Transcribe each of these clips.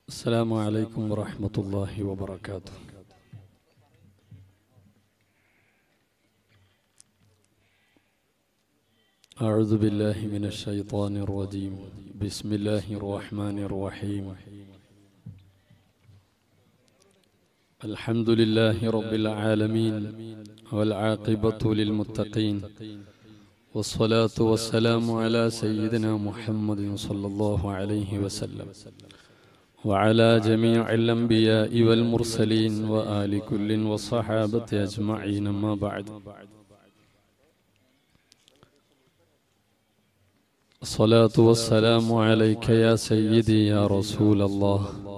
السلام عليكم ورحمة الله وبركاته أعوذ بالله من الشيطان الرجيم بسم الله الرحمن الرحيم الحمد لله رب العالمين والعاقبة للمتقين والصلاة والسلام على سيدنا محمد صلى الله عليه وسلم وعلى جميع الأنبياء والمرسلين وآل كل والصحابة أجمعين ما بعد الصلاة والسلام عليك يا سيدي يا رسول الله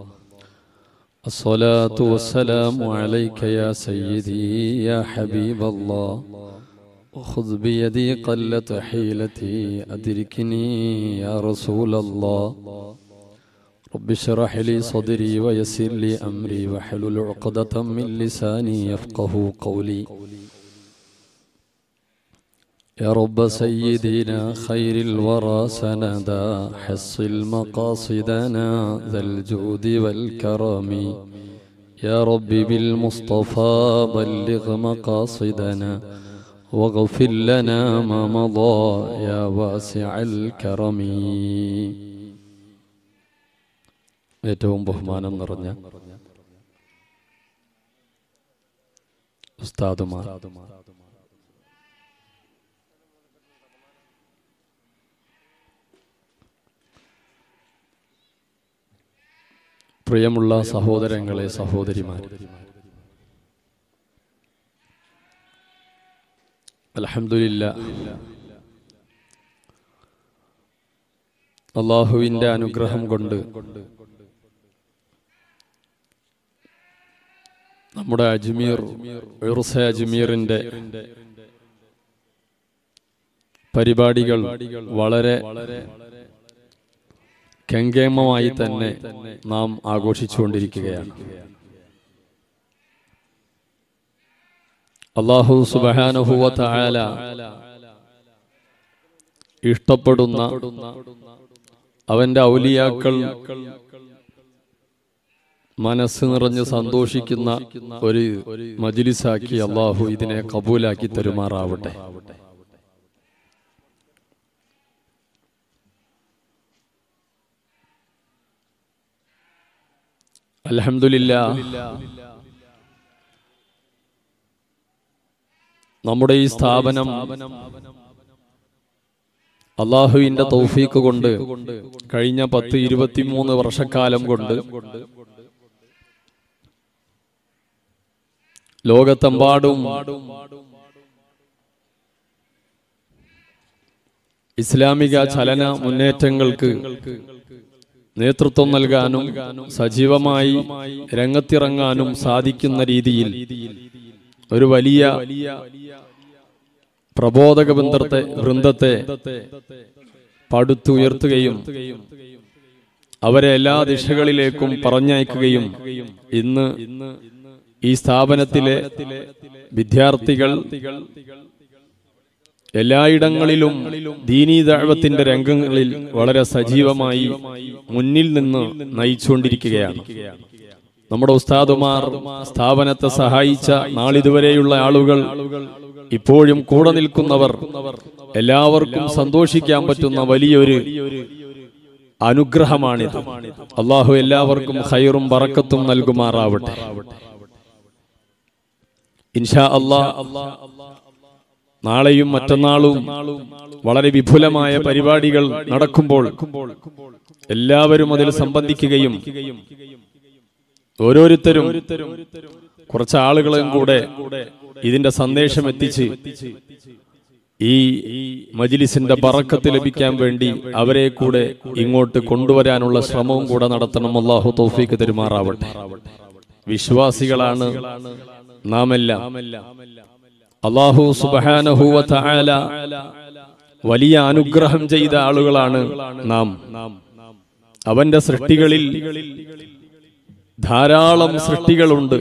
الصلاة والسلام عليك يا سيدي يا حبيب الله خذ بيدي قلت حيلتي أدركني يا رسول الله رب اشرح لي صدري ويسر لي أمري واحلل عقدة من لساني يفقه قولي يا رب سيدنا خير الورى سندا حصل مقاصدنا ذا الجود والكرم يا رب بالمصطفى بلغ مقاصدنا واغفر لنا ما مضى يا واسع الكرم ഏറ്റവും ബഹുമാനം നിറഞ്ഞ ഉസ്താദുമാർ പ്രിയമുള്ള സഹോദരങ്ങളെ സഹോദരിമാർ അലഹമില്ല അള്ളാഹുവിൻ്റെ അനുഗ്രഹം കൊണ്ട് നമ്മുടെ അജ്മീർ ഉർസ അജ്മീറിന്റെ പരിപാടികൾ വളരെ കെങ്കേമമായി തന്നെ നാം ആഘോഷിച്ചുകൊണ്ടിരിക്കുകയാണ് അള്ളാഹു സുബാനുഹുവ തായാല ഇഷ്ടപ്പെടുന്ന അവന്റെ ഔലിയാക്കൾ മനസ്സ് നിറഞ്ഞ് സന്തോഷിക്കുന്ന ഒരു മജിലിസാക്കി അള്ളാഹു ഇതിനെ കബൂലാക്കി തരുമാറാവട്ടെ അലഹമില്ല നമ്മുടെ ഈ സ്ഥാപനം അള്ളാഹുവിന്റെ തൗഫീക്ക് കൊണ്ട് കഴിഞ്ഞ പത്ത് ഇരുപത്തിമൂന്ന് വർഷക്കാലം കൊണ്ട് ലോകത്തെമ്പാടും ഇസ്ലാമിക ചലന മുന്നേറ്റങ്ങൾക്ക് നേതൃത്വം നൽകാനും സജീവമായി രംഗത്തിറങ്ങാനും സാധിക്കുന്ന രീതിയിൽ ഒരു വലിയ പ്രബോധക ബന്ധത്തെ വൃന്ദത്തെ പടുത്തുയർത്തുകയും അവരെ എല്ലാ ദിശകളിലേക്കും പറഞ്ഞയക്കുകയും ഇന്ന് ഈ സ്ഥാപനത്തിലെ വിദ്യാർത്ഥികൾ എല്ലായിടങ്ങളിലും ദീനീ ദാഴ്വത്തിന്റെ രംഗങ്ങളിൽ വളരെ സജീവമായി മുന്നിൽ നിന്ന് നയിച്ചുകൊണ്ടിരിക്കുകയാണ് നമ്മുടെ ഉസ്താദുമാർ സ്ഥാപനത്തെ സഹായിച്ച നാളിതുവരെയുള്ള ആളുകൾ ഇപ്പോഴും കൂടെ നിൽക്കുന്നവർ എല്ലാവർക്കും സന്തോഷിക്കാൻ പറ്റുന്ന വലിയൊരു അനുഗ്രഹമാണിത് അള്ളാഹു എല്ലാവർക്കും ഹൈറും ബറക്കത്തും നൽകുമാറാവട്ടെ ഇൻഷാ അള്ളാ നാളെയും മറ്റന്നാളും വളരെ വിപുലമായ പരിപാടികൾ നടക്കുമ്പോൾ എല്ലാവരും അതിൽ സംബന്ധിക്കുകയും ഓരോരുത്തരും കുറച്ച് ആളുകളും കൂടെ ഇതിന്റെ സന്ദേശം എത്തിച്ച് ഈ മജിലിസിന്റെ ബറക്കത്ത് ലഭിക്കാൻ വേണ്ടി അവരെ കൂടെ ഇങ്ങോട്ട് കൊണ്ടുവരാനുള്ള ശ്രമവും കൂടെ നടത്തണം അള്ളാഹു തൗഫീക്ക് തെരുമാറാവട്ടെ വിശ്വാസികളാണ് നാം എല്ലാം അള്ളാഹു സുബാനഹുവ തആല വലിയ അനുഗ്രഹം ചെയ്ത ആളുകളാണ് നാം അവന്റെ സൃഷ്ടികളിൽ ധാരാളം സൃഷ്ടികളുണ്ട്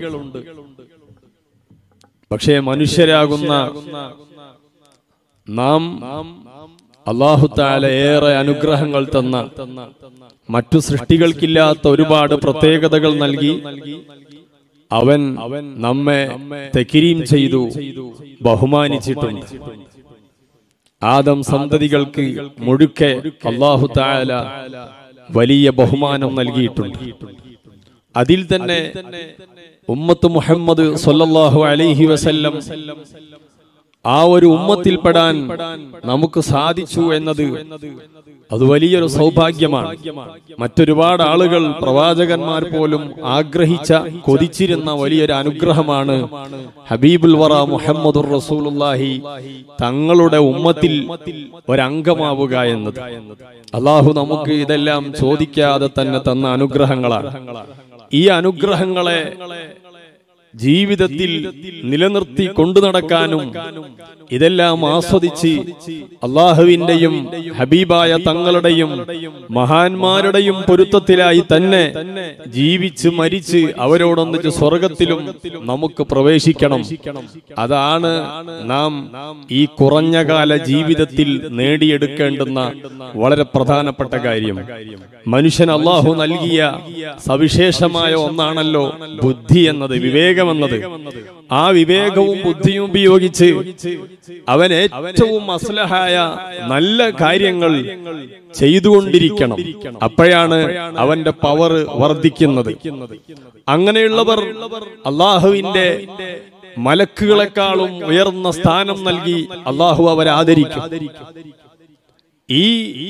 പക്ഷേ മനുഷ്യരാകുന്ന നാം അള്ളാഹുത്താല ഏറെ അനുഗ്രഹങ്ങൾ തന്ന മറ്റു സൃഷ്ടികൾക്കില്ലാത്ത ഒരുപാട് പ്രത്യേകതകൾ നൽകി അവൻ നമ്മെ തെക്കിരീം ചെയ്തു ബഹുമാനിച്ചിട്ടുണ്ട് ആദം സന്തതികൾക്ക് മുഴുക്കെ അള്ളാഹു താല വലിയ ബഹുമാനം നൽകിയിട്ടുണ്ട് അതിൽ തന്നെ ഉമ്മത്ത് മുഹമ്മദ് സല്ലല്ലാഹു അലൈഹി വസല്ലം ആ ഒരു ഉമ്മത്തിൽപ്പെടാൻ നമുക്ക് സാധിച്ചു എന്നത് അത് വലിയൊരു സൗഭാഗ്യമാണ് മറ്റൊരുപാട് ആളുകൾ പ്രവാചകന്മാർ പോലും ആഗ്രഹിച്ച കൊതിച്ചിരുന്ന വലിയൊരു അനുഗ്രഹമാണ് ഹബീബുൽ വറ മുഹമ്മദുർ റസൂലുള്ളാഹി തങ്ങളുടെ ഉമ്മത്തിൽ ഒരംഗമാവുക എന്നത് അള്ളാഹു നമുക്ക് ഇതെല്ലാം ചോദിക്കാതെ തന്നെ തന്ന അനുഗ്രഹങ്ങളാണ് ഈ അനുഗ്രഹങ്ങളെ ജീവിതത്തിൽ നിലനിർത്തി കൊണ്ടു നടക്കാനും ഇതെല്ലാം ആസ്വദിച്ച് അള്ളാഹുവിന്റെയും ഹബീബായ തങ്ങളുടെയും മഹാന്മാരുടെയും പൊരുത്തത്തിലായി തന്നെ ജീവിച്ച് മരിച്ച് അവരോടൊന്നിച്ച് സ്വർഗത്തിലും നമുക്ക് പ്രവേശിക്കണം അതാണ് നാം ഈ കുറഞ്ഞ കാല ജീവിതത്തിൽ നേടിയെടുക്കേണ്ടുന്ന വളരെ പ്രധാനപ്പെട്ട കാര്യം മനുഷ്യൻ അള്ളാഹു നൽകിയ സവിശേഷമായ ഒന്നാണല്ലോ ബുദ്ധി എന്നത് വിവേകമെന്നത് ആ വിവേകവും ബുദ്ധിയും ഉപയോഗിച്ച് അവൻ ഏറ്റവും അസ്ലഹായ നല്ല കാര്യങ്ങൾ ചെയ്തുകൊണ്ടിരിക്കണം അപ്പോഴാണ് അവന്റെ പവർ വർദ്ധിക്കുന്നത് അങ്ങനെയുള്ളവർ അള്ളാഹുവിന്റെ മലക്കുകളെക്കാളും ഉയർന്ന സ്ഥാനം നൽകി അള്ളാഹു അവരെ ആദരിക്കും ഈ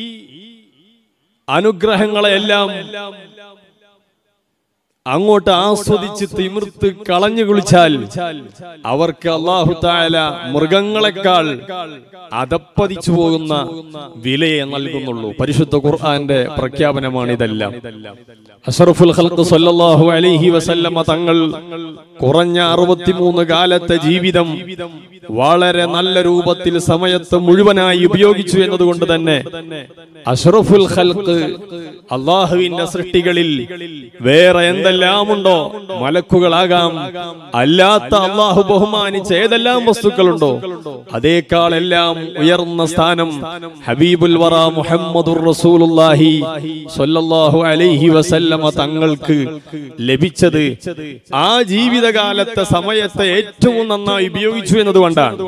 അനുഗ്രഹങ്ങളെല്ലാം അങ്ങോട്ട് ആസ്വദിച്ച് തിമിർത്ത് കളഞ്ഞു കുളിച്ചാൽ അവർക്ക് അള്ളാഹു താല മൃഗങ്ങളെക്കാൾ അതപ്പതിച്ചു പോകുന്ന വിലയെ നൽകുന്നുള്ളൂ പരിശുദ്ധ ഖുർആന്റെ പ്രഖ്യാപനമാണ് ഇതെല്ലാം അഷറഫുൽ ഖൽഖ് സല്ലല്ലാഹു അലൈഹി വസല്ലമ തങ്ങൾ കുറഞ്ഞ അറുപത്തിമൂന്ന് കാലത്തെ ജീവിതം വളരെ നല്ല രൂപത്തിൽ സമയത്ത് മുഴുവനായി ഉപയോഗിച്ചു എന്നതുകൊണ്ട് തന്നെ അഷറഫുൽ ഖൽഖ് അള്ളാഹുവിന്റെ സൃഷ്ടികളിൽ വേറെ എന്തെല്ലാമുണ്ടോ മലക്കുകളാകാം അല്ലാത്ത അള്ളാഹു ബഹുമാനിച്ച ഏതെല്ലാം വസ്തുക്കളുണ്ടോ അതേക്കാൾ എല്ലാം ഉയർന്ന സ്ഥാനം ഹബീബുൽ വറ മുഹമ്മദുർ റസൂലുള്ളാഹി സ്വല്ലല്ലാഹു അലൈഹി വസല്ലമ തങ്ങൾക്ക് ലഭിച്ചത് ആ ജീവിതകാലത്തെ സമയത്തെ ഏറ്റവും നന്നായി ഉപയോഗിച്ചു എന്നതുകൊണ്ടാണ്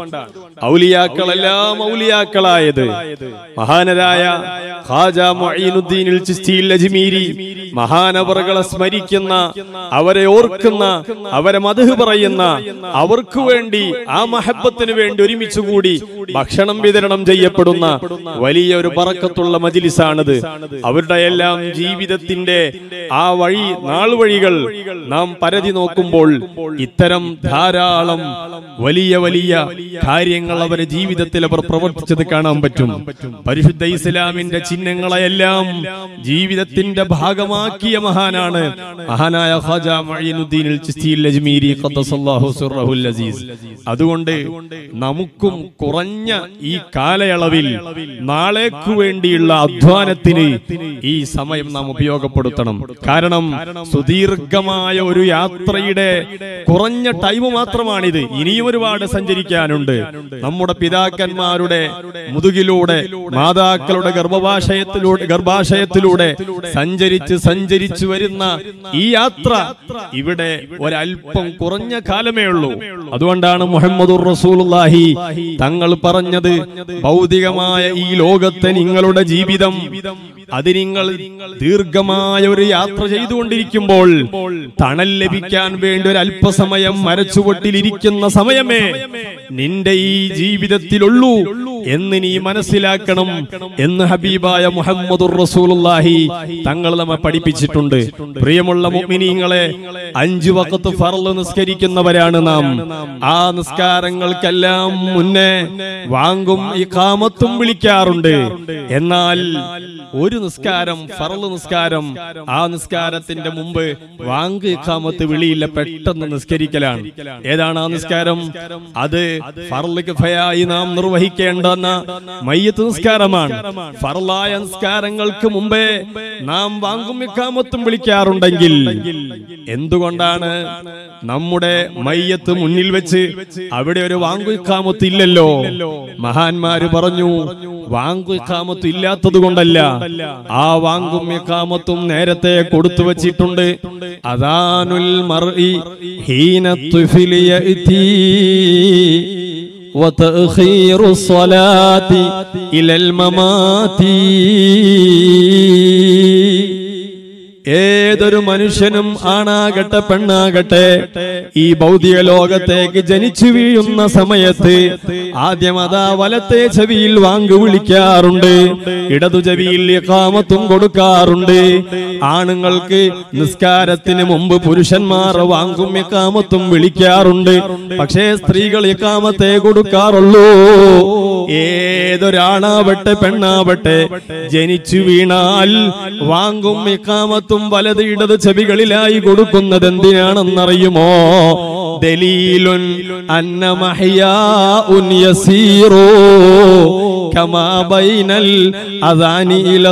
ഔലിയാക്കളെല്ലാം ഔലിയാക്കളായത് മഹാനരായ ഖാജ മുഈനുദ്ദീനിൽ ചിസ്തിയിൽ അജ്മീരി മഹാനവറുകളെ സ്മരിക്കുന്ന അവരെ ഓർക്കുന്ന അവരെ മധു പറയുന്ന അവർക്ക് വേണ്ടി ആ മഹബത്തിന് വേണ്ടി ഒരുമിച്ച് കൂടി ഭക്ഷണം വിതരണം ചെയ്യപ്പെടുന്ന വലിയ ഒരു പറക്കത്തുള്ള മജിലിസാണിത് അവരുടെ എല്ലാം ജീവിതത്തിന്റെ ആ വഴി നാൾ വഴികൾ നാം പരതി നോക്കുമ്പോൾ ഇത്തരം ധാരാളം വലിയ വലിയ കാര്യങ്ങൾ അവരെ ജീവിതത്തിൽ അവർ പ്രവർത്തിച്ചത് കാണാൻ പറ്റും പരിശുദ്ധ ഇസ്ലാമിന്റെ ചിഹ്നങ്ങളെല്ലാം ജീവിതത്തിന്റെ ഭാഗമാക്കിയ മഹാനാണ് മഹാനായ ഖാജ മുഈനുദ്ദീൻ അൽ ചിസ്തിയിൽ അജ്മീരി ഖദ്ദസല്ലാഹു സിർറഹുൽ അസീസ് അതുകൊണ്ട് നമുക്കും കുറഞ്ഞ ഈ കാലയളവിൽ നാളേക്കു വേണ്ടിയുള്ള അധ്വാനത്തിന് ഈ സമയം നാം ഉപയോഗപ്പെടുത്തണം കാരണം സുദീർഘമായ ഒരു യാത്രയുടെ കുറഞ്ഞ ടൈം മാത്രമാണിത് ഇനിയും ഒരുപാട് സഞ്ചരിക്കാനുണ്ട് നമ്മുടെ പിതാക്കന്മാരുടെ മുതുകിലൂടെ മാതാക്കളുടെ ഗർഭഭാഷയത്തിലൂടെ ഗർഭാശയത്തിലൂടെ സഞ്ചരിച്ച് സഞ്ചരിച്ചു വരുന്ന ഈ യാത്ര ഇവിടെ ഒരല്പം കുറഞ്ഞ കാലമേ ഉള്ളൂ അതുകൊണ്ടാണ് മുഹമ്മദുർ റസൂലുള്ളാഹി തങ്ങൾ പറഞ്ഞത് ഭൗതികമായ ഈ ലോകത്തെ നിങ്ങളുടെ ജീവിതം അത് നിങ്ങൾ ദീർഘമായ ഒരു യാത്ര ചെയ്തുകൊണ്ടിരിക്കുമ്പോൾ തണൽ ലഭിക്കാൻ വേണ്ടി ഒരു അല്പസമയം മരച്ചുവട്ടിലിരിക്കുന്ന സമയമേ നിന്റെ ഈ ജീവിതത്തിലുള്ളൂ എന്ന് നീ മനസ്സിലാക്കണം എന്ന് ഹബീബായ മുഹമ്മദുർ റസൂലുള്ളാഹി തങ്ങൾ നമ്മെ പഠിപ്പിച്ചിട്ടുണ്ട് പ്രിയമുള്ള മുഅ്മിനീങ്ങളെ അഞ്ചു വഖത്ത് ഫർള് നിസ്കരിക്കുന്നവരാണ് നാം ആ നിസ്കാരങ്ങൾക്കെല്ലാം മുന്നേ വാങ്ങും ഇഖാമത്തും വിളിക്കാറുണ്ട് എന്നാൽ ഒരു നിസ്കാരം ഫർള് നിസ്കാരം ആ നിസ്കാരത്തിന്റെ മുമ്പ് വാങ്ക് ഇഖാമത്ത് വിളിയില്ല പെട്ടെന്ന് നിസ്കരിക്കലാണ് ഏതാണ് ആ നിസ്കാരം അത് ഫർള് കിഫയായി നാം നിർവഹിക്കേണ്ടെന്ന മയ്യത്ത് നിസ്കാരമാണ് ഫർളായ നിസ്കാരങ്ങൾക്ക് മുമ്പേ നാം വാങ്കും ഇഖാമത്തും വിളിക്കാറുണ്ടെങ്കിൽ എന്തുകൊണ്ടാണ് നമ്മുടെ മയ്യത്ത് മുന്നിൽ വെച്ച് അവിടെ ഒരു വാങ്കു ഇഖാമത്ത് ഇല്ലല്ലോ മഹാന്മാര് പറഞ്ഞു വാങ്കു ഇഖാമത്തും ഇല്ലാത്തത് കൊണ്ടല്ല ആ വാങ്കും ഇഖാമത്തും നേരത്തെ കൊടുത്തു വച്ചിട്ടുണ്ട് അദാനുൽ മർഇ ഹീന തുഫിലി യഅതി وتأخير الصلاة إلى الممات ഏതൊരു മനുഷ്യനും ആണാകട്ടെ പെണ്ണാകട്ടെ ഈ ഭൗതിക ലോകത്തേക്ക് ജനിച്ചു വീഴുന്ന സമയത്ത് ആദ്യം അതാ വലത്തെ ചെവിയിൽ വാങ്കു വിളിക്കാറുണ്ട് ഇടതു ചെവിയിൽ ഇഖാമത്തും കൊടുക്കാറുണ്ട് ആണുങ്ങൾക്ക് നിസ്കാരത്തിന് മുമ്പ് പുരുഷന്മാർ വാങ്കും ഇഖാമത്തും വിളിക്കാറുണ്ട് പക്ഷേ സ്ത്രീകൾ ഇഖാമത്തെ കൊടുക്കാറുള്ളൂ ഏതൊരാണാവട്ടെ പെണ്ണാവട്ടെ ജനിച്ചു വീണാൽ വാങ്കും ഇഖാമത്തും വലത് ഇടത് ചെവികളിലായി കൊടുക്കുന്നത് എന്തിനാണെന്നറിയുമോ ദലീലുൻ അന്ന മഹ്യാഉൻ യസീറു കമാ ബൈനൽ അദാനി ഇല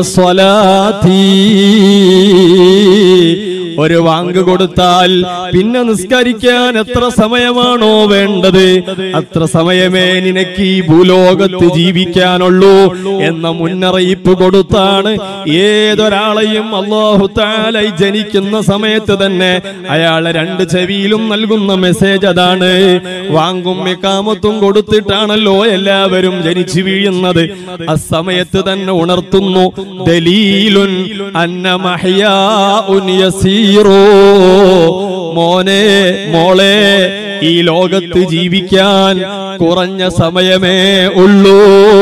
സ്വലാത്തി ഒരു വാങ്ക് കൊടുത്താൽ പിന്നെ നിസ്കരിക്കാൻ എത്ര സമയമാണോ വേണ്ടത് അത്ര സമയമേ നിനക്ക് ഈ ഭൂലോകത്ത് ജീവിക്കാനുള്ളൂ എന്ന മുന്നറിയിപ്പ് കൊടുത്താണ് ഏതൊരാളെയും അള്ളാഹു താലായി ജനിക്കുന്ന സമയത്ത് തന്നെ അയാളെ രണ്ട് ചെവിയിലും നൽകുന്ന മെസ്സേജ് അതാണ് വാങ്കും മിക്കാമത്തും കൊടുത്തിട്ടാണല്ലോ എല്ലാവരും ജനിച്ചു വീഴുന്നത് ആ സമയത്ത് തന്നെ ഉണർത്തുന്നു ദലീലുൻ അന്ന മഹ്യാഉൻ യസീറോ മോനെ മോളെ ഈ ലോകത്ത് ജീവിക്കാൻ കുറഞ്ഞ സമയമേ ഉള്ളൂ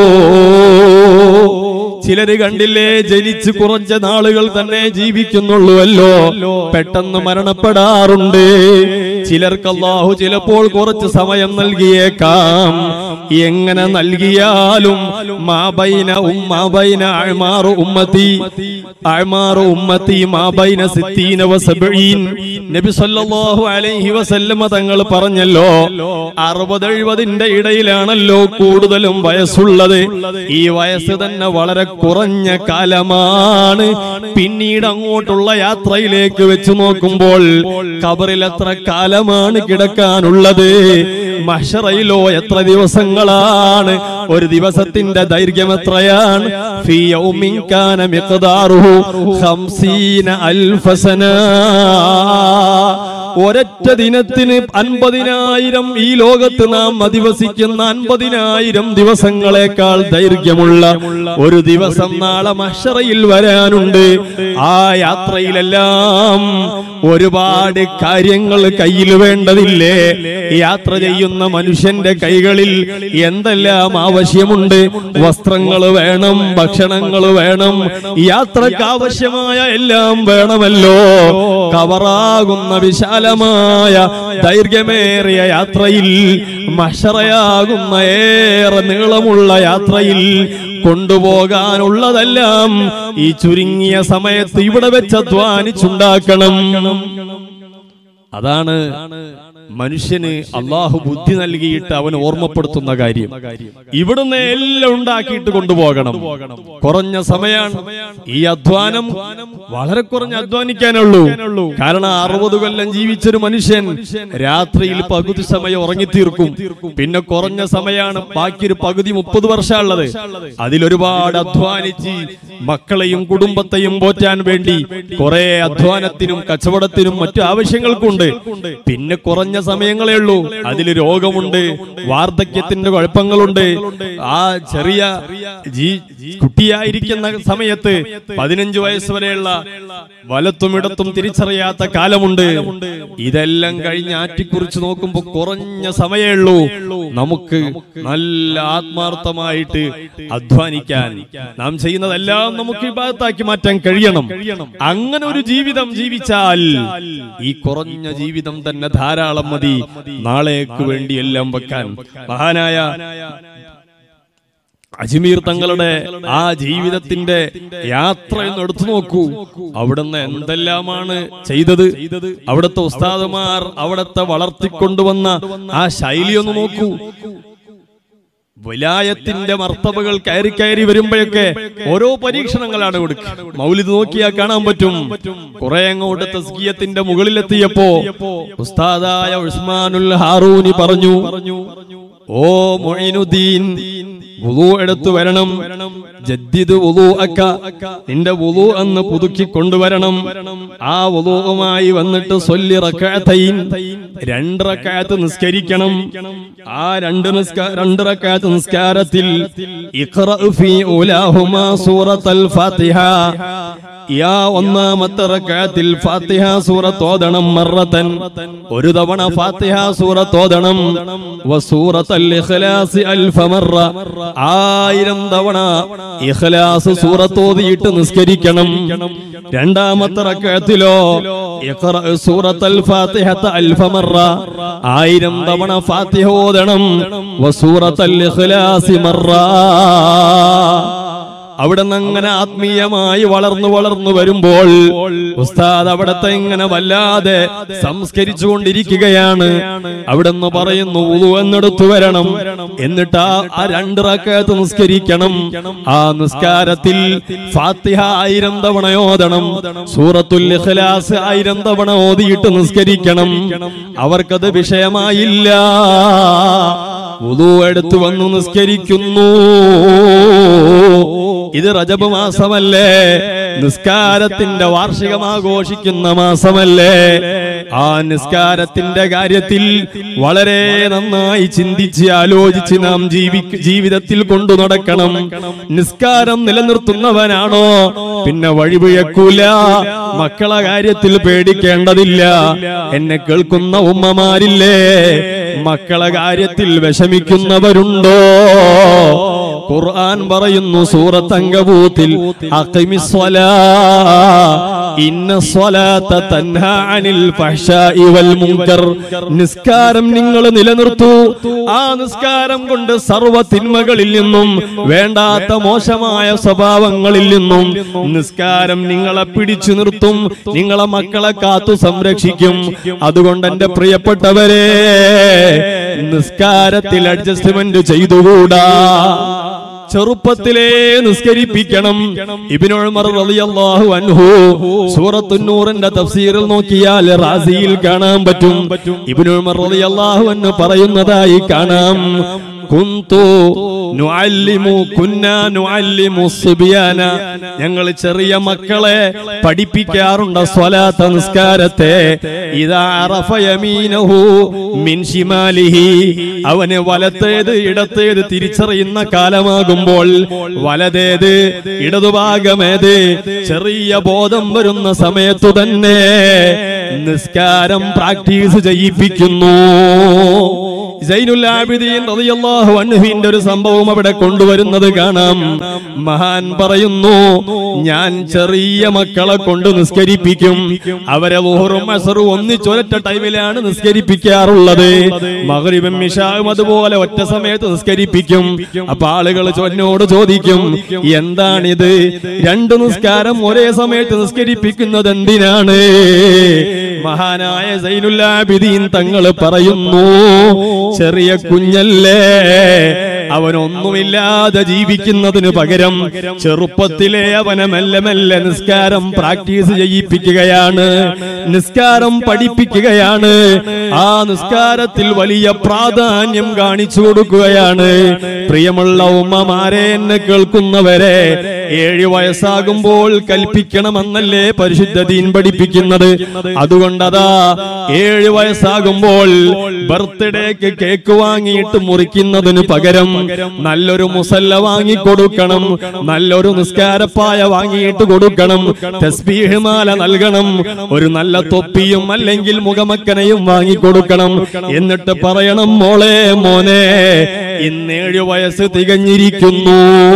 ചിലര് കണ്ടില്ലേ ജനിച്ച് കുറഞ്ഞ നാളുകൾ തന്നെ ജീവിക്കുന്നുള്ളൂവല്ലോ പെട്ടെന്ന് മരണപ്പെടാറുണ്ട് ചിലർക്ക് അള്ളാഹു ചിലപ്പോൾ കുറച്ച് സമയം നൽകിയേക്കാം എങ്ങനെ നൽകിയാലും മാബൈന ഉമ്മാബൈന അഴ്മാറു ഉമ്മത്തി അഴ്മാറു ഉമ്മത്തി മാബൈന സിത്തീന വസബീൻ നബി സല്ലല്ലാഹു അലൈഹി വസല്ലമ തങ്ങൾ പറഞ്ഞല്ലോ അറുപത് എഴുപതിന്റെ ഇടയിലാണല്ലോ കൂടുതലും വയസ്സുള്ളത് ഈ വയസ്സ് തന്നെ വളരെ കുറഞ്ഞ കാലമാണ് പിന്നീട് അങ്ങോട്ടുള്ള യാത്രയിലേക്ക് വെച്ച് നോക്കുമ്പോൾ കബറിൽ എത്ര കാലമാണ് കിടക്കാനുള്ളത് മഷറയിലോ എത്ര ദിവസങ്ങളാണ് ഒരു ദിവസത്തിന്റെ ദൈർഘ്യം എത്രയാണ് ഫീ യൗമിൻ കാന മിഖ്ദാറുഹു ഖംസീന അൽഫ സന ഒരൊറ്റ ദിനത്തിന് അൻപതിനായിരം ഈ ലോകത്ത് നാം അധിവസിക്കുന്ന അൻപതിനായിരം ദിവസങ്ങളെക്കാൾ ദൈർഘ്യമുള്ള ഒരു ദിവസം നാളെ മഷറയിൽ വരാനുണ്ട് ആ യാത്രയിലെല്ലാം ഒരുപാട് കാര്യങ്ങൾ കയ്യിൽ വേണ്ടതില്ലേ യാത്ര ചെയ്യുന്ന മനുഷ്യന്റെ കൈകളിൽ എന്തെല്ലാം ആവശ്യമുണ്ട് വസ്ത്രങ്ങൾ വേണം ഭക്ഷണങ്ങൾ വേണം യാത്രക്ക് ആവശ്യമായ എല്ലാം വേണമല്ലോ കവറാകുന്ന വിശാലമായ ദൈർഘ്യമേറിയ യാത്രയിൽ മഷറയാകുന്ന ഏറെ നീളമുള്ള യാത്രയിൽ കൊണ്ടുപോകാനുള്ളതെല്ലാം ഈ ചുരുങ്ങിയ സമയത്ത് ഇവിടെ വെച്ച് അധ്വാനിച്ചുണ്ടാക്കണം അതാണ് മനുഷ്യന് അള്ളാഹു ബുദ്ധി നൽകിയിട്ട് അവൻ ഓർമ്മപ്പെടുത്തുന്ന കാര്യം ഇവിടുന്ന് എല്ലാം ഉണ്ടാക്കിയിട്ട് കൊണ്ടുപോകണം കുറഞ്ഞ സമയാണ് ഈ അധ്വാനം വളരെ കുറഞ്ഞ് അധ്വാനിക്കാനുള്ളൂ കാരണം അറുപത് കൊല്ലം ജീവിച്ചൊരു മനുഷ്യൻ രാത്രിയിൽ പകുതി സമയം ഉറങ്ങിത്തീർക്കും പിന്നെ കുറഞ്ഞ സമയമാണ് ബാക്കി ഒരു പകുതി മുപ്പത് വർഷമുള്ളത് അതിലൊരുപാട് അധ്വാനിച്ച് മക്കളെയും കുടുംബത്തെയും പോറ്റാൻ വേണ്ടി കുറെ അധ്വാനത്തിനും കച്ചവടത്തിനും മറ്റു ആവശ്യങ്ങൾക്കുണ്ട് പിന്നെ കുറഞ്ഞ സമയങ്ങളേ ഉള്ളൂ അതിൽ രോഗമുണ്ട് വാർദ്ധക്യത്തിന്റെ കുഴപ്പങ്ങളുണ്ട് ആ ചെറിയ ജീ- കുട്ടിയായിരിക്കുന്ന സമയത്ത് പതിനഞ്ച് വയസ്സ് വരെയുള്ള വലത്തും ഇടത്തും തിരിച്ചറിയാത്ത കാലമുണ്ട് ഇതെല്ലാം കഴിഞ്ഞ് ആറ്റിക്കുറിച്ച് നോക്കുമ്പോൾ കുറഞ്ഞ സമയമേ ഉള്ളൂ നമുക്ക് നല്ല ആത്മാർത്ഥമായിട്ട് അധ്വാനിക്കാൻ നാം ചെയ്യുന്നതെല്ലാം നമുക്ക് ഇബാദത്താക്കി മാറ്റാൻ കഴിയണം അങ്ങനെ ഒരു ജീവിതം ജീവിച്ചാൽ ഈ കുറഞ്ഞ ജീവിതം തന്നെ ധാരാളം മതി നാളേക്ക് വേണ്ടി എല്ലാം വെക്കാൻ മഹാനായ അജ്മീർ തങ്ങളുടെ ആ ജീവിതത്തിന്റെ യാത്ര എന്ന് എടുത്തു നോക്കൂ അവിടുന്ന് എന്തെല്ലാമാണ് ചെയ്തത് അവിടുത്തെ ഉസ്താദുമാർ അവിടുത്തെ വളർത്തിക്കൊണ്ടുവന്ന ആ ശൈലി ഒന്ന് നോക്കൂ വിലായത്തിന്റെ മർത്തബകൾ കയറി കയറി വരുമ്പോഴൊക്കെ ഓരോ പരീക്ഷണങ്ങളാണ് കൊടുക്കുക മൗലിദ് നോക്കിയാൽ കാണാൻ പറ്റും കുറെ അങ്ങോട്ട് തസ്കിയത്തിന്റെ മുകളിലെത്തിയപ്പോ ഉസ്താദായ ഉസ്മാനുൽ ഹാറൂനി പറഞ്ഞു ഓ മൊയിനുദ്ദീൻ വുളു എടുത്തു വരണം ജദ്ദിദ് വുളു അക്ക നിന്റെ വുളു അന്ന് പുതുക്കി കൊണ്ടുവരണം ആ വുളുവുമായി വന്നിട്ട് സൊല്ലി റക്കാത്തൈൻ രണ്ട് റക്കാത്ത് നിസ്കരിക്കണം ആ രണ്ട് നിസ്കാ രണ്ട് റക്കാത്ത് നിസ്കാരത്തിൽ ഇഖ്റ ഫീ ഉലാഹുമാ സൂറത്തുൽ ഫാത്തിഹ യാ ഒന്നാമത്തെ റക്കാത്തിൽ ഫാത്തിഹ സൂറത്ത് ഓതണം മറത്തൻ ഒരു തവണ ഫാത്തിഹ സൂറത്ത് ഓതണം വസൂറത്തൽ ഇഖ്ലാസ് അൽഫ മറ ആയിരം തവണ ഇഖ്ലാസ് സൂറത്ത് ഓതിയിട്ട് നിസ്കരിക്കണം രണ്ടാമത്തെ റക്കാത്തിലോ ഇഖ്റ സൂറത്തൽ ഫാത്തിഹത്ത അൽഫ മറ ആയിരം തവണ ഫാത്തിഹ ഓതണം വസൂറത്തൽ ഇഖ്ലാസ് മറ അവിടെ നിന്ന് അങ്ങനെ ആത്മീയമായി വളർന്നു വളർന്നു വരുമ്പോൾ ഉസ്താദ് അവിടത്തെ ഇങ്ങനെ വല്ലാതെ സംസ്കരിച്ചുകൊണ്ടിരിക്കുകയാണ് അവിടെ നിന്ന് പറയുന്നു ഉളു എന്നെടുത്തു വരണം എന്നിട്ട് ആ ആ രണ്ട് റക്കത്ത് നിസ്കരിക്കണം ആ നിസ്കാരത്തിൽ ഫാത്തിഹ ആയിരം തവണ ഓതണം സൂറത്തുൽ ഇഖ്ലാസ് ആയിരം തവണ ഓതിയിട്ട് നിസ്കരിക്കണം അവർക്കത് വിഷയമായില്ല ഉളു എടുത്തു വന്നു നിസ്കരിക്കുന്നു ഇത് റജബ് മാസമല്ലേ നിസ്കാരത്തിന്റെ വാർഷികം ആഘോഷിക്കുന്ന മാസമല്ലേ ആ നിസ്കാരത്തിന്റെ കാര്യത്തിൽ വളരെ നന്നായി ചിന്തിച്ച് ആലോചിച്ച് നാം ജീവി ജീവിതത്തിൽ കൊണ്ടു നടക്കണം നിസ്കാരം നിലനിർത്തുന്നവനാണോ പിന്നെ വഴിപിഴക്കൂല മക്കളെ കാര്യത്തിൽ പേടിക്കേണ്ടതില്ല എന്നെ കേൾക്കുന്ന ഉമ്മമാരില്ലേ മക്കളെ കാര്യത്തിൽ വിഷമിക്കുന്നവരുണ്ടോ ഖുർആൻ പറയുന്നു സൂറത്ത് അങ്കബൂത്തിൽ അഖിമിസ്വലാ ഇന്ന സ്വലാത്ത തൻഹാ അനിൽ ഫഹ്ശാഇ വൽ മുൻകർ നിസ്കാരം നിങ്ങൾ നിലനിർത്തൂ ആ നിസ്കാരം കൊണ്ട് സർവ്വ തിന്മകളിൽ നിന്നും വേണ്ടാത്ത മോശമായ സ്വഭാവങ്ങളിൽ നിന്നും നിസ്കാരം നിങ്ങളെ പിടിച്ചു നിർത്തും നിങ്ങളെ മക്കളെ കാത്തു സംരക്ഷിക്കും അതുകൊണ്ട് എന്റെ പ്രിയപ്പെട്ടവരെ നിസ്കാരത്തിൽ അഡ്ജസ്റ്റ്മെന്റ് ചെയ്തുകൂടാ ചെറുപ്പത്തിലേ നിസ്കരിപ്പിക്കണം ഇബ്നുൽ റളിയല്ലാഹു അൻഹു സൂറത്തുൻ നൂറിന്റെ തഫ്സീറിൽ നോക്കിയാൽ റാസിയിൽ കാണാൻ പറ്റും ഇബ്നുൽ റളിയല്ലാഹു അൻഹു പറയുന്നതായി കാണാം കുന്തു നുഅല്ലിമു കുന്നാ നുഅല്ലിമു സുബിയാന ഞങ്ങൾ ചെറിയ മക്കളെ പഠിപ്പിക്കാറുണ്ട് സ്വലാത്ത നിസ്കാരത്തെ ഇതാ അറഫ യമീനഹു മിൻ ശിമാലിഹി അവന് വലത്തേത് ഇടത്തേത് തിരിച്ചറിയുന്ന കാലമാകുമ്പോൾ വലതേത് ഇടതുഭാഗമേത് ചെറിയ ബോധം വരുന്ന സമയത്തു തന്നെ നിസ്കാരം പ്രാക്ടീസ് ചെയ്യിപ്പിക്കുന്നു സൈനുൽ ആബിദീൻ റളിയല്ലാഹു അൻഹുവിന്റെ ഒരു സംഭവം അവിടെ കൊണ്ടുവരുന്നത് കാണാം മഹാൻ പറയുന്നു ഞാൻ ചെറിയ മക്കളെ കൊണ്ട് നിസ്കരിപ്പിക്കും അവരെ ളുഹറും അസറും ഒന്നിച്ചൊരൊറ്റ ടൈമിലാണ് നിസ്കരിപ്പിക്കാറുള്ളത് മഗ്രിബും ഇശാവും അതുപോലെ ഒറ്റ സമയത്ത് നിസ്കരിപ്പിക്കും അപ്പൊ ആളുകൾ എന്നോട് ചോദിക്കും എന്താണിത് രണ്ട് നിസ്കാരം ഒരേ സമയത്ത് നിസ്കരിപ്പിക്കുന്നത് എന്തിനാണ് മഹാനായ സൈനുൽ ആബിദീൻ തങ്ങൾ പറയുന്നു ചെറിയ കുഞ്ഞല്ലേ അവനൊന്നുമില്ലാതെ ജീവിക്കുന്നതിന് പകരം ചെറുപ്പത്തിലെ അവനെ മെല്ലെ മെല്ലെ നിസ്കാരം പ്രാക്ടീസ് ചെയ്യിപ്പിക്കുകയാണ് നിസ്കാരം പഠിപ്പിക്കുകയാണ് ആ നിസ്കാരത്തിൽ വലിയ പ്രാധാന്യം കാണിച്ചു കൊടുക്കുകയാണ് പ്രിയമുള്ള ഉമ്മമാരെ എന്നെ കേൾക്കുന്നവരെ ഏഴ് വയസ്സാകുമ്പോൾ കൽപ്പിക്കണമെന്നല്ലേ പരിശുദ്ധ ദീൻ പഠിപ്പിക്കുന്നത് അതുകൊണ്ടതാ ഏഴ് വയസ്സാകുമ്പോൾ ബർത്ത്ഡേക്ക് കേക്ക് വാങ്ങിയിട്ട് മുറിക്കുന്നതിന് പകരം നല്ലൊരു മുസല്ല വാങ്ങി കൊടുക്കണം നല്ലൊരു നിസ്കാരപ്പായ വാങ്ങിയിട്ട് കൊടുക്കണം തസ്ബീഹ് മാല നൽകണം ഒരു നല്ല തൊപ്പിയും അല്ലെങ്കിൽ മുഖമക്കനയും വാങ്ങി കൊടുക്കണം എന്നിട്ട് പറയണം മോളെ മോനെ ഇന്ന് ഏഴ് വയസ്സ് തികഞ്ഞിരിക്കുന്നു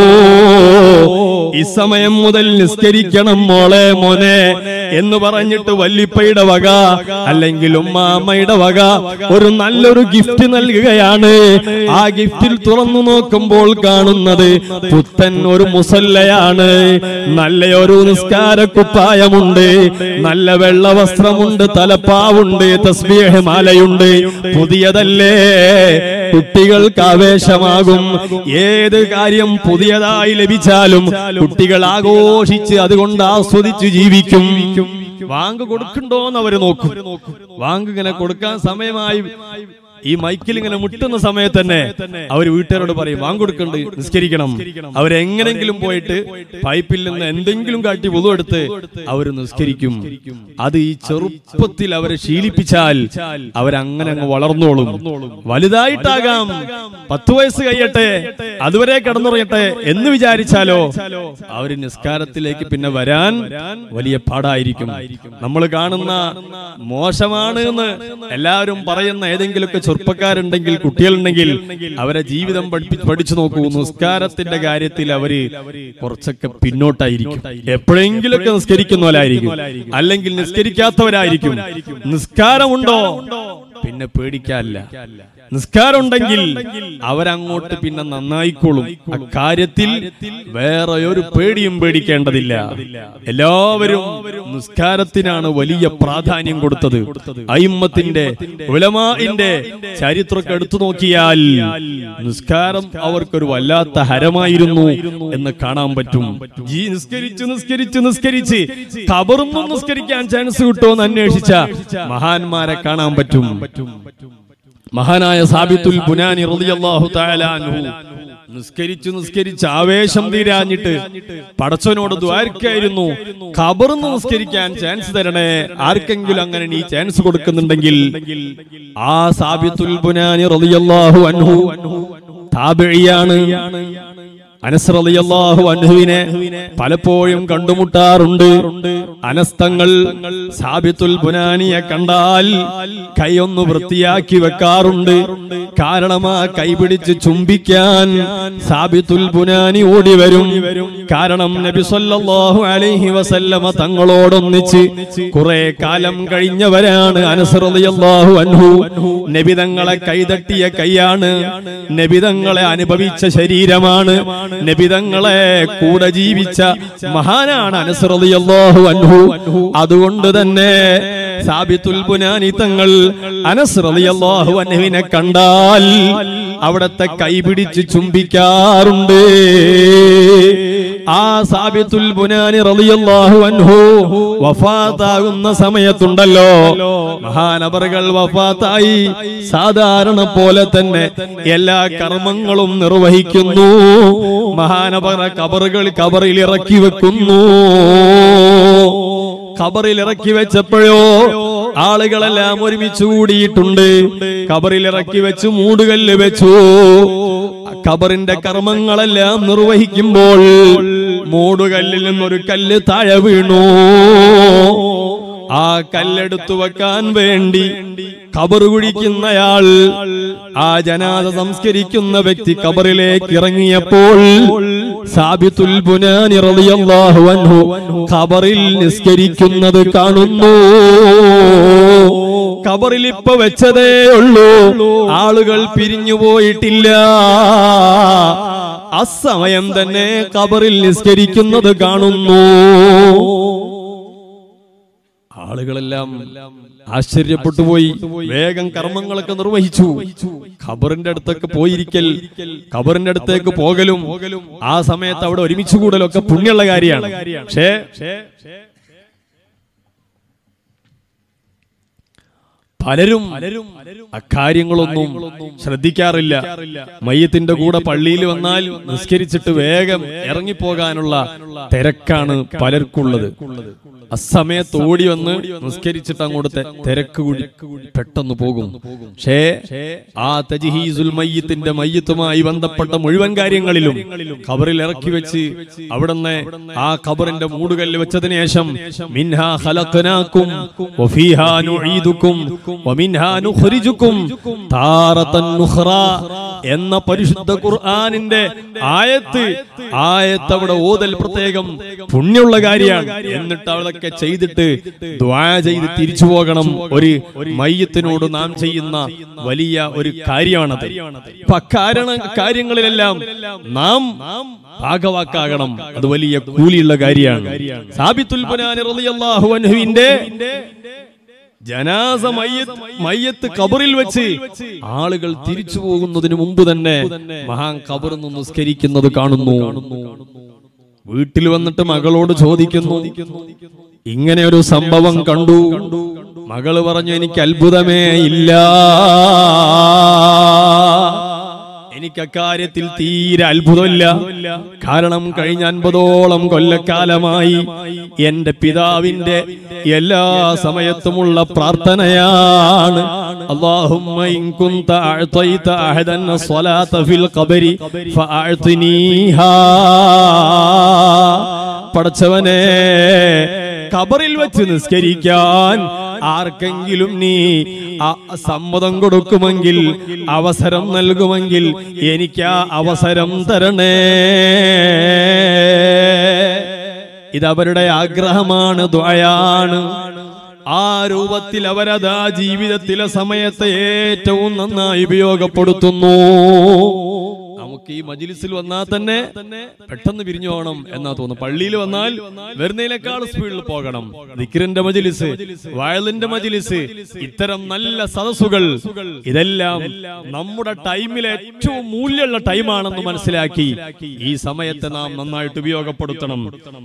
ഈ സമയം മുതൽ നിസ്കരിക്കണം മോളെ മോനെ എന്ന് പറഞ്ഞിട്ട് വല്ലിപ്പയുടെ വക അല്ലെങ്കിൽ ഉമ്മാമ്മയുടെ വക ഒരു നല്ലൊരു ഗിഫ്റ്റ് നൽകുകയാണ് ആ ഗിഫ്റ്റിൽ തുറന്നു നോക്കുമ്പോൾ കാണുന്നത് പുത്തൻ ഒരു മുസല്ലയാണ് നല്ലൊരു നിസ്കാര കുപ്പായമുണ്ട് നല്ല വെള്ള വസ്ത്രമുണ്ട് തലപ്പാവുണ്ട് തസ്ബീഹ് മാലയുണ്ട് പുതിയതല്ലേ കുട്ടികൾക്ക് ആവേശമാകും ഏത് കാര്യം പുതിയതായി ലഭിച്ചാലും കുട്ടികൾ ആഘോഷിച്ച് അതുകൊണ്ട് ആസ്വദിച്ച് ജീവിക്കും വാങ്ക് കൊടുക്കണ്ടോന്ന് അവര് നോക്കും വാങ്ക് ഇങ്ങനെ കൊടുക്കാൻ സമയമായി ഈ മൈക്കിൽ ഇങ്ങനെ മുട്ടുന്ന സമയത്ത് തന്നെ അവർ വീട്ടുകാരോട് പറയും വാങ്കൊടുക്കണ്ട് നിസ്കരിക്കണം അവരെങ്ങനെങ്കിലും പോയിട്ട് പൈപ്പിൽ നിന്ന് എന്തെങ്കിലും കാട്ടി പൊതു എടുത്ത് അവർ നിസ്കരിക്കും അത് ഈ ചെറുപ്പത്തിൽ അവരെ ശീലിപ്പിച്ചാൽ അവരങ്ങനെ അങ്ങ് വളർന്നോളും വലുതായിട്ടാകാം പത്ത് വയസ്സ് കഴിയട്ടെ അതുവരെ കിടന്നുറയട്ടെ എന്ന് വിചാരിച്ചാലോ അവര് നിസ്കാരത്തിലേക്ക് പിന്നെ വരാൻ വലിയ പാടായിരിക്കും നമ്മൾ കാണുന്ന മോശമാണ് എന്ന് എല്ലാവരും പറയുന്ന ഏതെങ്കിലുമൊക്കെ ചെറുപ്പക്കാരുണ്ടെങ്കിൽ കുട്ടികളുണ്ടെങ്കിൽ അവരെ ജീവിതം പഠിപ്പി പഠിച്ചു നോക്കൂ നിസ്കാരത്തിന്റെ കാര്യത്തിൽ അവര് കുറച്ചൊക്കെ പിന്നോട്ടായിരിക്കും എപ്പോഴെങ്കിലൊക്കെ നിസ്കരിക്കുന്നവരായിരിക്കും അല്ലെങ്കിൽ നിസ്കരിക്കാത്തവരായിരിക്കും നിസ്കാരമുണ്ടോ പിന്നെ പേടിക്കാല്ല നിസ്കാരം ഉണ്ടെങ്കിൽ അവരങ്ങോട്ട് പിന്നെ നന്നായിക്കോളും അക്കാര്യത്തിൽ വേറെ ഒരു പേടിയും പേടിക്കേണ്ടതില്ല എല്ലാവരും നിസ്കാരത്തിനാണ് വലിയ പ്രാധാന്യം കൊടുത്തത് അയിമ്മത്തിന്റെ ഉലമാന്റെ ചരിത്രമൊക്കെ എടുത്തു നോക്കിയാൽ നിസ്കാരം അവർക്കൊരു വല്ലാത്ത ഹരമായിരുന്നു എന്ന് കാണാൻ പറ്റും ഈ നിസ്കരിച്ച് നിസ്കരിച്ച് നിസ്കരിച്ച് കബറൊന്നും നിസ്കരിക്കാൻ ചാൻസ് കിട്ടുമോ എന്ന് അന്വേഷിച്ച മഹാന്മാരെ കാണാൻ പറ്റും മഹാനായ സാബിത്തുൽ ബുനാനി റളിയല്ലാഹു തആല അൻഹു നിസ്കരിച്ചു നിസ്കരിച്ച് ആവേശം തീരാഞ്ഞിട്ട് പടച്ചവനോട് ദ്വാരക്കായിരുന്നു ഖബറിന്ന് നിസ്കരിക്കാൻ ചാൻസ് തരണേ ആർക്കെങ്കിലും അങ്ങനെ നീ ചാൻസ് കൊടുക്കുന്നുണ്ടെങ്കിൽ ആ സാബിത്തുൽ ബുനാനി റളിയല്ലാഹു അൻഹു താബിഴിയാണ് അനസ് റളിയല്ലാഹു അൻഹുവിനെ പലപ്പോഴും കണ്ടുമുട്ടാറുണ്ട് അനസ്തങ്ങൾ സാബിത്തുൽ ബുനാനിയെ കണ്ടാൽ കൈയൊന്ന് വൃത്തിയാക്കി വെക്കാറുണ്ട് കാരണം ആ കൈ പിടിച്ച് ചുംബിക്കാൻ സാബിത്തുൽ ബുനാനി ഓടി വരും കാരണം നബി സല്ലല്ലാഹു അലൈഹി വസല്ലമ തങ്ങളോടൊന്നിച്ച് കുറെ കാലം കഴിഞ്ഞവരാണ് അനസ് റളിയല്ലാഹു അൻഹു നബി തങ്ങളെ കൈതട്ടിയ കൈയാണ് നബി തങ്ങളെ അനുഭവിച്ച ശരീരമാണ് നബിതങ്ങളെ കൂടെ ജീവിച്ച മഹാനാണ് അനസ് റളിയല്ലാഹു അൻഹു അതുകൊണ്ട് തന്നെ സാബിത്തുൽ ബുനാനി തങ്ങൾ അനസ് റളിയല്ലാഹു അൻഹുവിനെ കണ്ടാൽ അവിടത്തെ കൈപിടിച്ച് ചുംബിക്കാറുണ്ട് ആ സാബിത്തുൽ ബുനാനി റളിയല്ലാഹു അൻഹു വഫാത്താകുന്ന സമയത്തുണ്ടല്ലോ മഹാനബറുകൾ വഫാത്തായി സാധാരണ പോലെ തന്നെ എല്ലാ കർമ്മങ്ങളും നിർവഹിക്കുന്നു മഹാനബറ കബറുകൾ കബറിൽ ഇറക്കി വെക്കുന്നു ഖബറിൽ ഇറക്കി വെച്ചപ്പോഴോ ആളുകളെല്ലാം ഒരുമിച്ച് കൂടിയിട്ടുണ്ട് ഖബറിൽ ഇറക്കി വെച്ച് മൂടുകല്ല് വെച്ചു ഖബറിന്റെ കർമ്മങ്ങളെല്ലാം നിർവഹിക്കുമ്പോൾ മൂടുകല്ലിൽ നിന്നൊരു കല്ല് താഴെ വീണു ആ കല്ലെടുത്തു വെക്കാൻ വേണ്ടി ഖബർ കുഴിക്കുന്നയാൾ ആ ജനാദ സംസ്കരിക്കുന്ന വ്യക്തി ഖബറിലേക്ക് ഇറങ്ങിയപ്പോൾ സാബിത്തുൽ ബുനാനി റളിയല്ലാഹു അൻഹു ഖബറിൽ നിസ്കരിക്കുന്നത് കാണുന്നു ഖബറിൽ ഇപ്പൊ വെച്ചതേ ഉള്ളൂ ആളുകൾ പിരിഞ്ഞു പോയിട്ടില്ല അസമയം തന്നെ ഖബറിൽ നിസ്കരിക്കുന്നത് കാണുന്നു ആളുകളെല്ലാം ആശ്ചര്യപ്പെട്ടു പോയി വേഗം കർമ്മങ്ങളൊക്കെ നിർവഹിച്ചു ഖബറിന്റെ അടുത്തൊക്കെ പോയിരിക്കൽ ഖബറിന്റെ അടുത്തേക്ക് പോകലും ആ സമയത്ത് അവിടെ ഒരുമിച്ച് കൂടലൊക്കെ പുണ്യമുള്ള കാര്യമാണ് പക്ഷേ പലരും അക്കാര്യങ്ങളൊന്നും ശ്രദ്ധിക്കാറില്ല മയ്യത്തിന്റെ കൂടെ പള്ളിയിൽ വന്നാൽ നിസ്കരിച്ചിട്ട് വേഗം ഇറങ്ങിപ്പോകാനുള്ള തിരക്കാണ് പലർക്കുള്ളത് അസമയത്ത് ഓടി വന്ന് നിസ്കരിച്ചിട്ട് അങ്ങോട്ട് തെ- തിരക്ക് കൂടി പെട്ടെന്ന് പോകും പക്ഷേ ആ തജിഹീസുൽ മയ്യത്തിന്റെ മയ്യത്തുമായി ബന്ധപ്പെട്ട മുഴുവൻ കാര്യങ്ങളിലും ഖബറിൽ ഇറക്കി വെച്ച് അവിടുന്ന് ആ ഖബറിന്റെ മൂടുകല്ല് വെച്ചതിന് ശേഷം മിൻഹാ ഖലഖനാക്കും വഫീഹാ നുഈദുക്കും വമിൻഹാ നുഖ്രിജുക്കും താറതൻ നുഖ്റാ എന്ന പരിശുദ്ധ ഖുർആനിന്റെ ആയത്ത് ആയത്ത് അവിടെ ഓതൽ പ്രത്യേകം പുണ്യമുള്ള കാര്യമാണ് എന്നിട്ട് അതൊക്കെ ചെയ്തിട്ട് ദ്വാ ചെയ്ത് തിരിച്ചു പോകണം ഒരു മയ്യത്തിനോട് നാം ചെയ്യുന്ന വലിയ ഒരു കാര്യമാണത് അപ്പൊ അക്കാരണ കാര്യങ്ങളിലെല്ലാം നാം ഭാഗവാക്കാകണം അത് വലിയ കൂലിയുള്ള കാര്യമാണ് സാബിത്തുൽ ബുനാനി റളിയല്ലാഹു അൻഹുവിന്റെ ജനാസ മയ്യത്ത് മയ്യത്ത് കബറിൽ വെച്ച് ആളുകൾ തിരിച്ചു പോകുന്നതിന് മുമ്പ് തന്നെ മഹാൻ കബറിൽ നിന്ന് നിസ്കരിക്കുന്നത് കാണുന്നു വീട്ടിൽ വന്നിട്ട് മകളോട് ചോദിക്കുന്നു ഇങ്ങനെ ഒരു സംഭവം കണ്ടു മകള് പറഞ്ഞു എനിക്ക് അത്ഭുതമേ ഇല്ല എനിക്ക് അക്കാര്യത്തിൽ തീരെ അത്ഭുതമില്ല കാരണം കഴിഞ്ഞ അൻപതോളം കൊല്ലക്കാലമായി എന്റെ പിതാവിന്റെ എല്ലാ സമയത്തുമുള്ള പ്രാർത്ഥനയാണ് اللهم إن كنت أعطيت أحدا الصلاة في القبر فأعطنيها പടച്ചവനെ കബറിൽ വെച്ച് നിസ്കരിക്കാൻ ആർക്കെങ്കിലും നീ ആ- സമ്മതം കൊടുക്കുമെങ്കിൽ അവസരം നൽകുമെങ്കിൽ എനിക്ക് ആ അവസരം തരണേ ഇതവരുടെ ആഗ്രഹമാണ് ദ്വയാണ് ആ രൂപത്തിൽ അവരതാ ജീവിതത്തിലെ സമയത്തെ ഏറ്റവും നന്നായി ഉപയോഗപ്പെടുത്തുന്നു നമുക്ക് ഈ മജിലിസിൽ വന്നാൽ തന്നെ പെട്ടെന്ന് പിരിഞ്ഞു പോകണം എന്നാ തോന്നുന്നു പള്ളിയിൽ വന്നാൽ വരുന്നതിനേക്കാൾ സ്പീഡിൽ പോകണം ദിക്റിന്റെ മജിലിസ് വയലിന്റെ മജിലിസ് ഇത്തരം നല്ല സദസ്സുകൾ ഇതെല്ലാം നമ്മുടെ ടൈമിലെ ഏറ്റവും മൂല്യമുള്ള ടൈമാണെന്ന് മനസ്സിലാക്കി ഈ സമയത്തെ നാം നന്നായിട്ട് ഉപയോഗപ്പെടുത്തണം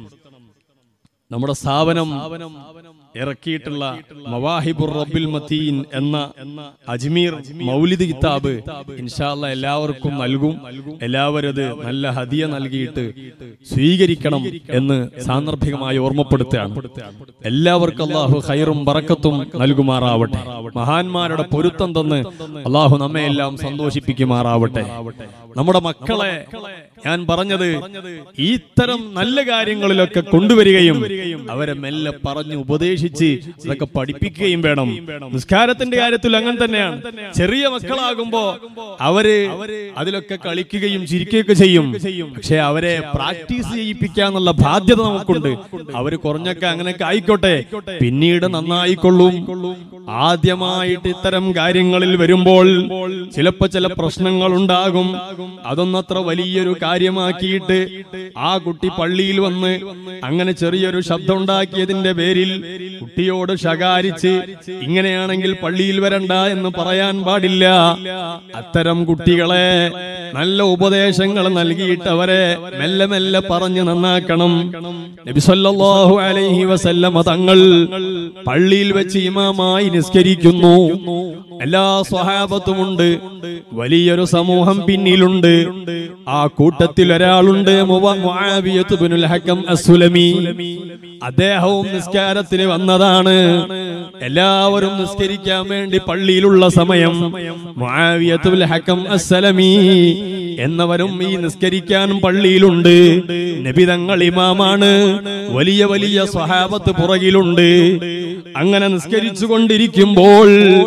നമ്മുടെ സ്ഥാപനം ഇറക്കിയിട്ടുള്ള മവാഹിബുർ റബ്ബിൽ മത്തീൻ എന്ന അജ്മീർ മൗലിദ് കിതാബ് ഇൻഷാല്ല എല്ലാവർക്കും നൽകും എല്ലാവരും അത് നല്ല ഹദിയ നൽകിയിട്ട് സ്വീകരിക്കണം എന്ന് സാന്ദർഭികമായി ഓർമ്മപ്പെടുത്തുകയാണ് എല്ലാവർക്കും അള്ളാഹു ഖൈറും ബറക്കത്തും നൽകുമാറാവട്ടെ മഹാന്മാരുടെ പൊരുത്തം തന്ന് അള്ളാഹു നമ്മെ എല്ലാം സന്തോഷിപ്പിക്കുമാറാവട്ടെ നമ്മുടെ മക്കളെ ഞാൻ പറഞ്ഞത് ഈ ഇത്തരം നല്ല കാര്യങ്ങളിലൊക്കെ കൊണ്ടുവരികയും അവരെ മെല്ലെ പറഞ്ഞ് ഉപദേശിച്ച് അതൊക്കെ പഠിപ്പിക്കുകയും വേണം നിസ്കാരത്തിന്റെ കാര്യത്തിൽ അങ്ങനെ തന്നെയാണ് ചെറിയ മക്കളാകുമ്പോ അവര് അതിലൊക്കെ കളിക്കുകയും ചിരിക്കുകയൊക്കെ ചെയ്യും പക്ഷെ അവരെ പ്രാക്ടീസ് ചെയ്യിപ്പിക്കാന്നുള്ള ബാധ്യത നമുക്കുണ്ട് അവര് കുറഞ്ഞൊക്കെ അങ്ങനെയൊക്കെ ആയിക്കോട്ടെ പിന്നീട് നന്നായിക്കൊള്ളും ആദ്യമായിട്ട് ഇത്തരം കാര്യങ്ങളിൽ വരുമ്പോൾ ചിലപ്പോ ചില പ്രശ്നങ്ങൾ ഉണ്ടാകും അതൊന്നത്ര വലിയൊരു കാര്യമാക്കിയിട്ട് ആ കുട്ടി പള്ളിയിൽ വന്ന് അങ്ങനെ ചെറിയൊരു ശബ്ദം ഉണ്ടാക്കിയതിന്റെ പേരിൽ കുട്ടിയോട് ശകാരിച്ച് ഇങ്ങനെയാണെങ്കിൽ പള്ളിയിൽ വരണ്ട എന്ന് പറയാൻ പാടില്ല അത്തരം കുട്ടികളെ നല്ല ഉപദേശങ്ങൾ നൽകിയിട്ട് അവരെ മെല്ലെ മെല്ലെ പറഞ്ഞു നന്നാക്കണം നബിസല്ലാഹു അലൈഹി വസല്ലമ തങ്ങൾ പള്ളിയിൽ വെച്ച് ഇമാമായി നിസ്കരിക്കുന്നു എല്ലാ സ്വഹാബത്തുമുണ്ട് വലിയൊരു സമൂഹം പിന്നിലുണ്ട് ആ കൂട്ടത്തിൽ ഒരാളുണ്ട് മുവ- മുആവിയത്ത് ബിനുൽ ഹക്കം അസ്സുലമി അദ്ദേഹവും നിസ്കാരത്തിന് വന്നതാണ് എല്ലാവരും നിസ്കരിക്കാൻ വേണ്ടി പള്ളിയിലുള്ള സമയം മുആവിയത്ത് ബിനുൽ ഹക്കം അസ്സലമി എന്നവരും ഈ നിസ്കരിക്കാൻ പള്ളിയിലുണ്ട് നബിതങ്ങൾ ഇമാമാണ് വലിയ വലിയ സ്വഹാബത്ത് പുറകിലുണ്ട് അങ്ങനെ നിസ്കരിച്ചു കൊണ്ടിരിക്കുമ്പോൾ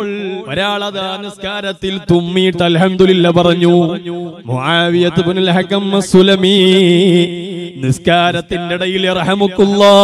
ഒരാളതാ നിസ്കാരത്തിൽ തുമ്മിയിട്ട് അൽഹംദുലില്ല പറഞ്ഞു മുആവിയത്ത് ഇബ്നുൽ ഹക്കം അസ്സുലമി നിസ്കാരത്തിന്റെ ഇടയിൽ റഹമുക്കുല്ലാ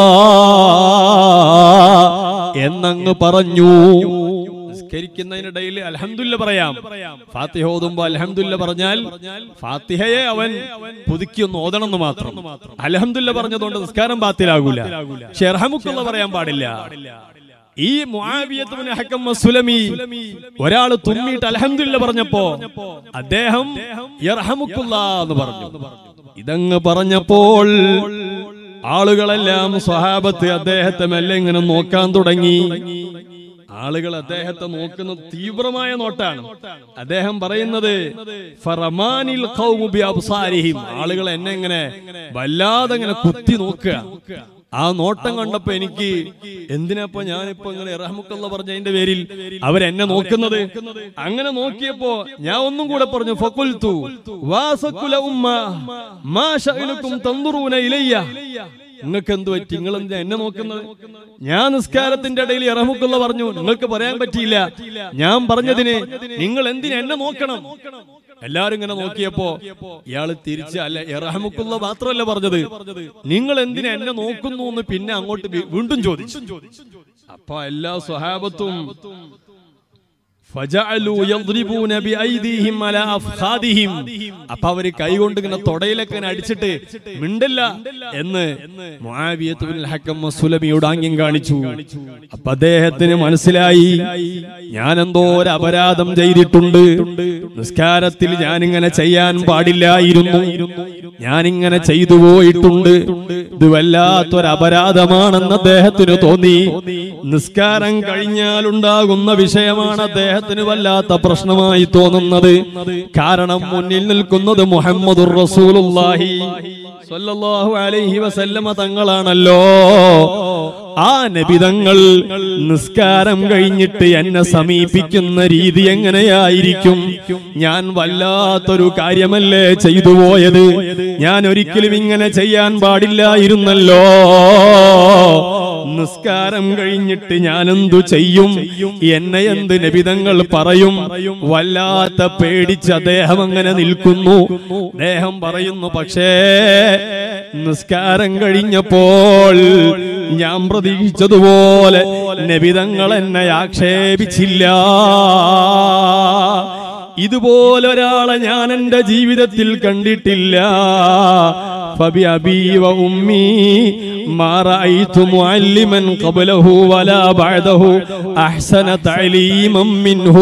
എന്നങ്ങ് പറഞ്ഞു നിസ്കരിക്കുന്നതിനിടയിൽ അൽഹംദുലില്ല പറയാം ഫാത്തിഹ ഓതുമ്പോ അൽഹംദുലില്ല പറഞ്ഞാൽ ഫാത്തിഹയെ അവൻ പുതുക്കി ഒന്ന് ഓതണം എന്ന് മാത്രം അൽഹംദുലില്ല പറഞ്ഞതുകൊണ്ട് നിസ്കാരം ബാത്തിലാകൂല പക്ഷെ റഹമുക്കുള്ള പറയാൻ പാടില്ല ഈ മുആവിയത്ത് ഇബ്നു ഹക്കം സുലമി ഒരാൾ തുമ്മിയിട്ട് അൽഹംദുലില്ല പറഞ്ഞപ്പോ അദ്ദേഹം യർഹമുക്കുള്ള എന്ന് പറഞ്ഞു ഇതങ്ങ് പറഞ്ഞപ്പോൾ ആളുകളെല്ലാം സ്വഹാബത്ത് അദ്ദേഹത്തെ മെല്ലെ ഇങ്ങനെ നോക്കാൻ തുടങ്ങി ആളുകൾ അദ്ദേഹത്തെ നോക്കുന്ന തീവ്രമായ നോട്ടാണ് അദ്ദേഹം പറയുന്നത് ഫറമാനിൽ ഖൗമു ബി അബ്സാരിഹിം ആളുകൾ എന്നെ ഇങ്ങനെ വല്ലാതെ ഇങ്ങനെ കുത്തി നോക്കുക ആ നോട്ടം കണ്ടപ്പോ എനിക്ക് എന്തിനപ്പോ ഞാനിപ്പോ ഇങ്ങനെ റഹമുക്കല്ല പറഞ്ഞതിന്റെ പേരിൽ അവരെന്നെ നോക്കുന്നത് അങ്ങനെ നോക്കിയപ്പോ ഞാൻ ഒന്നും കൂടെ പറഞ്ഞു ഫക്കുൽത്തു വാസക്കുല ഉമ്മ മാ ശഅലുക്കും തന്ദുറൂന ഇലയ്യ നിങ്ങൾക്ക് എന്ത് പറ്റി നിങ്ങൾ എന്തിനാ എന്നെ നോക്കുന്നത് ഞാൻ നിസ്കാരത്തിന്റെ ഇടയിൽ ഇറമുക്കുള്ള പറഞ്ഞു നിങ്ങൾക്ക് പറയാൻ പറ്റിയില്ല ഞാൻ പറഞ്ഞതിന് നിങ്ങൾ എന്തിനാ എന്നെ നോക്കണം എല്ലാരും ഇങ്ങനെ നോക്കിയപ്പോ ഇയാള് തിരിച്ച് അല്ല ഇറഹമുക്കുള്ള മാത്രമല്ല പറഞ്ഞത് നിങ്ങൾ എന്തിനാ എന്നെ നോക്കുന്നു എന്ന് പിന്നെ അങ്ങോട്ട് വി- വീണ്ടും ചോദിച്ചു അപ്പൊ എല്ലാ സ്വഹാബത്തും ഫജഅലു യദ്രിബൂന ബിഐദീഹിം അലാ അഫ്ഖാദിഹിം അപ്പൊ അവര് കൈകൊണ്ട് ഇങ്ങനെ തൊടയിലൊക്കെ ഇങ്ങനെ അടിച്ചിട്ട് മിണ്ടില്ല എന്ന് മുആവിയത്ത് ബിൻ ഹക്കം സുലമിയോട് ആംഗ്യം കാണിച്ചു അപ്പൊ അദ്ദേഹത്തിന് മനസ്സിലായി ഞാൻ എന്തോ ഒരു അപരാധം ചെയ്തിട്ടുണ്ട് നിസ്കാരത്തിൽ ഞാനിങ്ങനെ ചെയ്യാൻ പാടില്ലായിരുന്നു ഞാനിങ്ങനെ ചെയ്തു പോയിട്ടുണ്ട് ഇത് വല്ലാത്തൊരു അപരാധമാണെന്ന് അദ്ദേഹത്തിന് തോന്നി നിസ്കാരം കഴിഞ്ഞാൽ ഉണ്ടാകുന്ന വിഷയമാണ് അദ്ദേഹത്തിന് വല്ലാത്ത പ്രശ്നമായി തോന്നുന്നത് കാരണം മുന്നിൽ നിൽക്കുന്നത് മുഹമ്മദുർ റസൂലുള്ളാഹി സ്വല്ലല്ലാഹു അലൈഹി വസല്ലമ തങ്ങളാണല്ലോ ആ നബിതങ്ങൾ നിസ്കാരം കഴിഞ്ഞിട്ട് എന്നെ സമീപിക്കുന്ന രീതി എങ്ങനെയായിരിക്കും ഞാൻ വല്ലാത്തൊരു കാര്യമല്ലേ ചെയ്തു പോയത് ഞാൻ ഒരിക്കലും ഇങ്ങനെ ചെയ്യാൻ പാടില്ലായിരുന്നല്ലോ നിസ്കാരം കഴിഞ്ഞിട്ട് ഞാൻ എന്തു ചെയ്യും എന്നെ എന്ത് നബിതങ്ങൾ പറയും വല്ലാത്ത പേടിച്ച് അദ്ദേഹം അങ്ങനെ നിൽക്കുന്നു അദ്ദേഹം പറയുന്നു പക്ഷേ നിസ്കാരം കഴിഞ്ഞപ്പോൾ ഞാൻ പ്രതീക്ഷിച്ചതുപോലെ നബിതങ്ങൾ എന്നെ ആക്ഷേപിച്ചില്ല ഇതുപോലെ ഒരാളെ ഞാൻ എന്റെ ജീവിതത്തിൽ കണ്ടിട്ടില്ല فبأبي وأمي ما رأيت معلما قبله ولا بعده أحسن تعليما منه